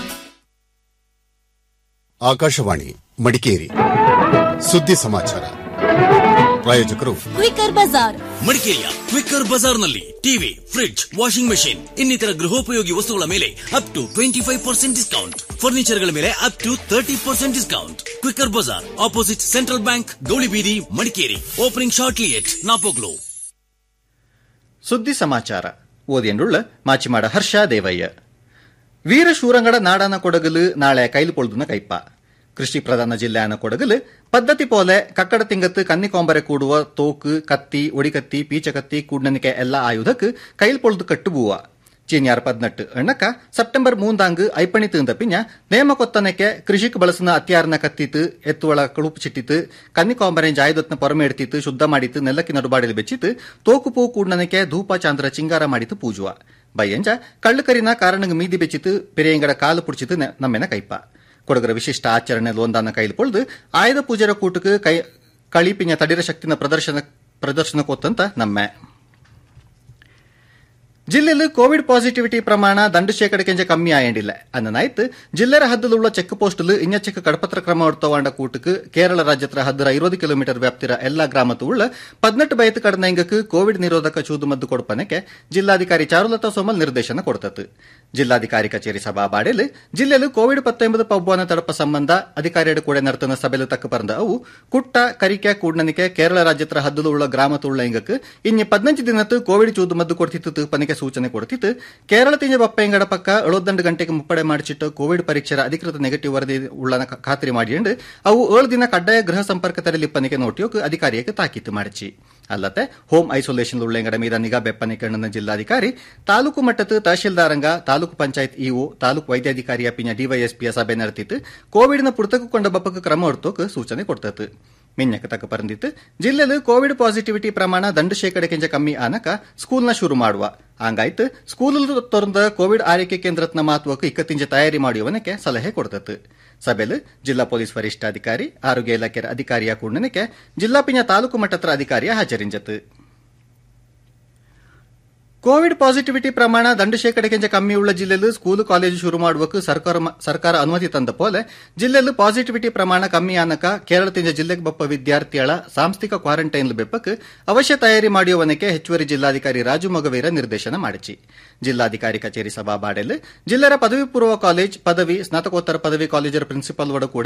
ಆಕಾಶವಾಣಿ ಮಡಿಕೇರಿ ಸುದ್ದಿ ಸಮಾಚಾರ ಪ್ರಾಯೋಜಕರು ಕ್ವಿಕರ್ ಬಜಾರ್ ಮಡಿಕೇರಿಯ ಕ್ವಿಕ್ಕರ್ ಬಜಾರ್ನಲ್ಲಿ ಟಿವಿ ಫ್ರಿಡ್ಜ್ ವಾಷಿಂಗ್ ಮೆಷಿನ್ ಇನ್ನಿತರ ಗೃಹೋಪಯೋಗಿ ವಸ್ತುಗಳ ಮೇಲೆ up to twenty five percent discount ಫರ್ನಿಚರ್ಗಳ ಮೇಲೆ up to thirty percent discount quicker Bazaar opposite central bank Gowlibeedi Madikeri opening shortly at Napoklu ಸುದ್ದಿ ಸಮಾಚಾರ ಓದಿಯಂಡುಳ್ಳ ಮಾಚಿಮಾಡ ಹರ್ಷ ದೇವಯ್ಯ ವೀರಶೂರಂಗಡ ನಾಡಾನ ಕೊಡಗಲು ನಾಳೆ ಕೈಲು ಪೊಳ್ದುನ ಕೈಪ ಕೃಷಿ ಪ್ರಧಾನ ಜಿಲ್ಲೆಯಾನ ಕೊಡಗಲು ಪದ್ಧತಿ ಪೋಲೆ ಕಕ್ಕಡ ತಿಂಗತ್ತು ಕನ್ನಿಕೊಂಬರೆ ಕೂಡುವ ತೋಕು ಕತ್ತಿ ಒಡಿಕತ್ತಿ ಪೀಚಕತ್ತಿ ಕೂಡ್ನನಿಕೆ ಎಲ್ಲ ಆಯುಧಕ್ಕೆ ಕೈಲ್ ಪೊಳ್ದು ಕಟ್ಟುಬೂವ ಚೀನ್ಯಾರ್ ಪದ್ನಟ್ಟು ಎಣ್ಣಕ ಸೆಪ್ಟೆಂಬರ್ ಮೂಂದಾಂಗ್ ಐಪಣಿ ತಿಂದ ಪಿಂಜ ನೇಮ ಕೊತ್ತನಕ್ಕೆ ಕೃಷಿಕ್ ಬಳಸಿನ ಅತ್ಯಾರನ ಕತ್ತಿತ್ತು ಎತ್ತುವಳ ಕಳುಪು ಚಿಟ್ಟಿತ್ತು ಕನ್ನಿಕೊಂಬರೆ ಜಾಯದತ್ನ ಪೊರಮೆಡ್ತಿತ್ತು ಶುದ್ಧ ಮಾಡಿತ್ತು ನೆಲ್ಲಕ್ಕಿ ನಡುಬಾಡಿಲು ಬೆಚ್ಚಿತ್ತು ತೋಕು ಪೂ ಕೂಡ್ನನಿಕೆ ಧೂಪ ಚಾಂದ್ರ ಚಿಂಗಾರ ಮಾಡಿತ್ತು ಪೂಜುವ ಬಯ್ಯಂಜ ಕಳ್ಳುಕರಿನ ಕಾರಣಂಗ್ ಮೀದಿ ಬೆಚ್ಚಿತ್ತು ಪೆರೆಯಂಗಡ ಕಾಲು ಪುಡ್ಚಿತ್ತು ನಮ್ಮೆನ ಕೈಪ ಕೊಡಗರ ವಿಶಿಷ್ಟ ಆಚರಣೆ ಲೋಂದಾನ ಕೈಲು ಪೊಳ್ದು ಆಯುಧ ಪೂಜೆರ ಕೂಟಕ್ಕೆ ಕೈ ಕಳಿಪಿನ ತಡಿರ ಶಕ್ತಿನ ಪ್ರದರ್ಶನ ಪ್ರದರ್ಶನ ಕೊತ್ತಂತ ನಮ್ಮೆ ಜಿಲ್ಲೆಯಲ್ಲಿ ಕೋವಿಡ್ ಪಾಸಿಟಿವಿಟಿ ಪ್ರಮಾಣ ದಂಡು ಶೇಕಡಕ್ಕೆಂಜ ಕಮ್ಮಿ ಆಯಂಡಿಲ್ಲ ಅನ್ನನಾಯ್ತು ಜಿಲ್ಲೆರ ಹದ್ದಲುಳ್ಳ ಚೆಕ್ ಪೋಸ್ಟಲ್ ಇನ್ನ ಚೆಕ್ ಕಡಪತ್ರ ಕ್ರಮ ಹೊಡ್ತವಾಂಡ ಕೂಟಕ್ಕೆ ಕೇರಳ ರಾಜ್ಯತ್ರ ಹದ್ದರ ಇರುವುದು ಕಿಲೋಮೀಟರ್ ವ್ಯಾಪ್ತಿರ ಎಲ್ಲಾ ಗ್ರಾಮತ್ತು ಉಳ್ಳ ಪದ್ನೆಟ್ಟು ಬಯತು ಕಡನ ಇಂಗಕ್ಕೆ ಕೋವಿಡ್ ನಿರೋಧಕ ಚೂದು ಮದ್ದು ಕೊಡ್ಪನಕ್ಕೆ ಜಿಲ್ಲಾಧಿಕಾರಿ ಚಾರುಲತಾ ಸೋಮಲ್ ನಿರ್ದೇಶನ ಕೊಡ್ತತ್ತು ಜಿಲ್ಲಾಧಿಕಾರಿ ಕಚೇರಿ ಸಭಾಬಾಡೆಲ್ ಜಿಲ್ಲೆಯಲ್ಲಿ ಕೋವಿಡ್ ಪತ್ತೊಂಬತ್ತು ಪಬ್ಬನ ತಡಪ ಸಂಬಂಧ ಅಧಿಕಾರಿಯಡು ಕೂಡ ನರ್ತನ ಸಭೆಲು ತಕ್ಕ ಪರಂದ ಅವು ಕುಟ್ಟ ಕರಿಕೆ ಕೂಡ್ನನಿಕೆ ಕೇರಳ ರಾಜ್ಯತ್ರ ಹದ್ದಲು ಉಳ್ಳ ಗ್ರಾಮತ್ತು ಉಳ್ಳ ಇಂಗಕ್ಕೆ ಇನ್ನು ಪದ್ನಂಚು ದಿನತ್ತು ಕೋವಿಡ್ ಚೂದು ಮದ್ದು ಕೊಡ್ತಿತ್ತು ಪನಿಕೆ ಸೂಚನೆ ಕೊಡ್ತಿತ್ತು ಕೇರಳ ತಿಂಜ ಬಪ್ಪೆಂಗಡ ಪಕ್ಕ ಏಳೊಂದು ಗಂಟೆಗೆ ಮುಪ್ಪಡೆ ಮಾಡಿಸಿಟ್ಟು ಕೋವಿಡ್ ಪರೀಕ್ಷೆರ ಅಧಿಕೃತ ನೆಗೆಟಿವ್ ವರದಿ ಉಳ್ಳನ ಖಾತ್ರಿ ಮಾಡಿಂಡು ಅವು ಏಳು ದಿನ ಕಡ್ಡಾಯ ಗೃಹ ಸಂಪರ್ಕ ತರಲಿ ಪನಿಕೆ ನೋಟಿಯೋಕ್ ಅಧಿಕಾರಿಯಕ್ಕೆ ತಾಕೀತು ಮಾಡಿಸಿ ಅಲ್ಲದೆ ಹೋಮ್ ಐಸೋಲೇಷನ್ ಉಳ್ಳೆಂಗಡ ಮೀದ ನಿಗಾ ಬೆಪ್ಪನಿಕೆ ಜಿಲ್ಲಾಧಿಕಾರಿ ತಾಲೂಕು ಮಟ್ಟದ ತಹಶೀಲ್ದಾರಂಗ ತಾಲೂಕು ಪಂಚಾಯತ್ ಇಒ ತಾಲೂಕು ವೈದ್ಯಾಧಿಕಾರಿಯ ಪಿನ ಡಿವೈಎಸ್ಪಿಯ ಸಭೆ ನಡೆದಿತ್ತು ಕೋವಿಡ್ನ ಪುರ್ತಕ ಕೊಂಡ ಬಪ್ಪಕ್ಕೆ ಕ್ರಮ ಹೊಡ್ತೋಕ್ ಸೂಚನೆ ಕೊಡ್ತತ್ತು ಮಿನ್ನಕ್ಕೆ ತಕ್ಕ ಪರಂದಿತ್ತು ಜಿಲ್ಲೆಯಲ್ಲಿ ಕೋವಿಡ್ ಪಾಸಿಟಿವಿಟಿ ಪ್ರಮಾಣ ದಂಡು ಶೇಕಡಕ್ಕಿಂತ ಕಮ್ಮಿ ಆನಕ ಸ್ಕೂಲ್ನ ಶುರು ಮಾಡುವ ಹಂಗಾಯ್ತು ಸ್ಕೂಲ್ ತೊರಂದ ಕೋವಿಡ್ ಆರೈಕೆ ಕೇಂದ್ರತ್ನ ಮಹತ್ವಕ್ಕೆ ಇಕ್ಕತ್ತಿಂಜ ತಯಾರಿ ಮಾಡುವನಕ್ಕೆ ಸಲಹೆ ಕೊಡ್ತತ್ತು ಸಭೆಲು ಜಿಲ್ಲಾ ಪೊಲೀಸ್ ವರಿಷ್ಠಾಧಿಕಾರಿ ಆರೋಗ್ಯ ಇಲಾಖೆ ಅಧಿಕಾರಿಯ ಕೂಡನಕ್ಕೆ ಜಿಲ್ಲಾ ಪಿನ ತಾಲೂಕು ಮಟ್ಟತ್ರ ಅಧಿಕಾರಿಯ ಹಾಜರಿಂಜತ್ತು ಕೋವಿಡ್ ಪಾಸಿಟಿವಿಟಿ ಪ್ರಮಾಣ ದಂಡು ಶೇಕಡಕ್ಕಿಂತ ಕಮ್ಮಿ ಉಳ್ಳ ಜಿಲ್ಲೆಯಲ್ಲಿ ಸ್ಕೂಲು ಕಾಲೇಜು ಶುರು ಮಾಡುವಕ್ಕೆ ಸರ್ಕಾರ ಸರ್ಕಾರ ಅನುಮತಿ ತಂದ ಪೋಲೆ ಜಿಲ್ಲೆಯಲ್ಲಿ ಪಾಸಿಟಿವಿಟಿ ಪ್ರಮಾಣ ಕಮ್ಮಿ ಆನಕ ಕೇರಳ ತಿಂಜ ಜಿಲ್ಲೆಗೆ ಬಪ್ಪ ವಿದ್ಯಾರ್ಥಿಗಳ ಸಾಂಸ್ಥಿಕ ಕ್ವಾರಂಟೈನ್ ಬೆಪ್ಪಕ್ಕೆ ಅವಶ್ಯ ತಯಾರಿ ಮಾಡುವನಕ್ಕೆ ಹೆಚ್ಚುವರಿ ಜಿಲ್ಲಾಧಿಕಾರಿ ರಾಜು ಮೊಗವೀರ ನಿರ್ದೇಶನ ಮಾಡಿಸಿ ಜಿಲ್ಲಾಧಿಕಾರಿ ಕಚೇರಿ ಸಭಾಬಾಡೆಲ್ ಜಿಲ್ಲೆಯ ಪದವಿ ಪೂರ್ವ ಕಾಲೇಜ್ ಪದವಿ ಸ್ನಾತಕೋತ್ತರ ಪದವಿ ಕಾಲೇಜರ ಪ್ರಿನ್ಸಿಪಾಲ್ ಒಡ ಕೂಡ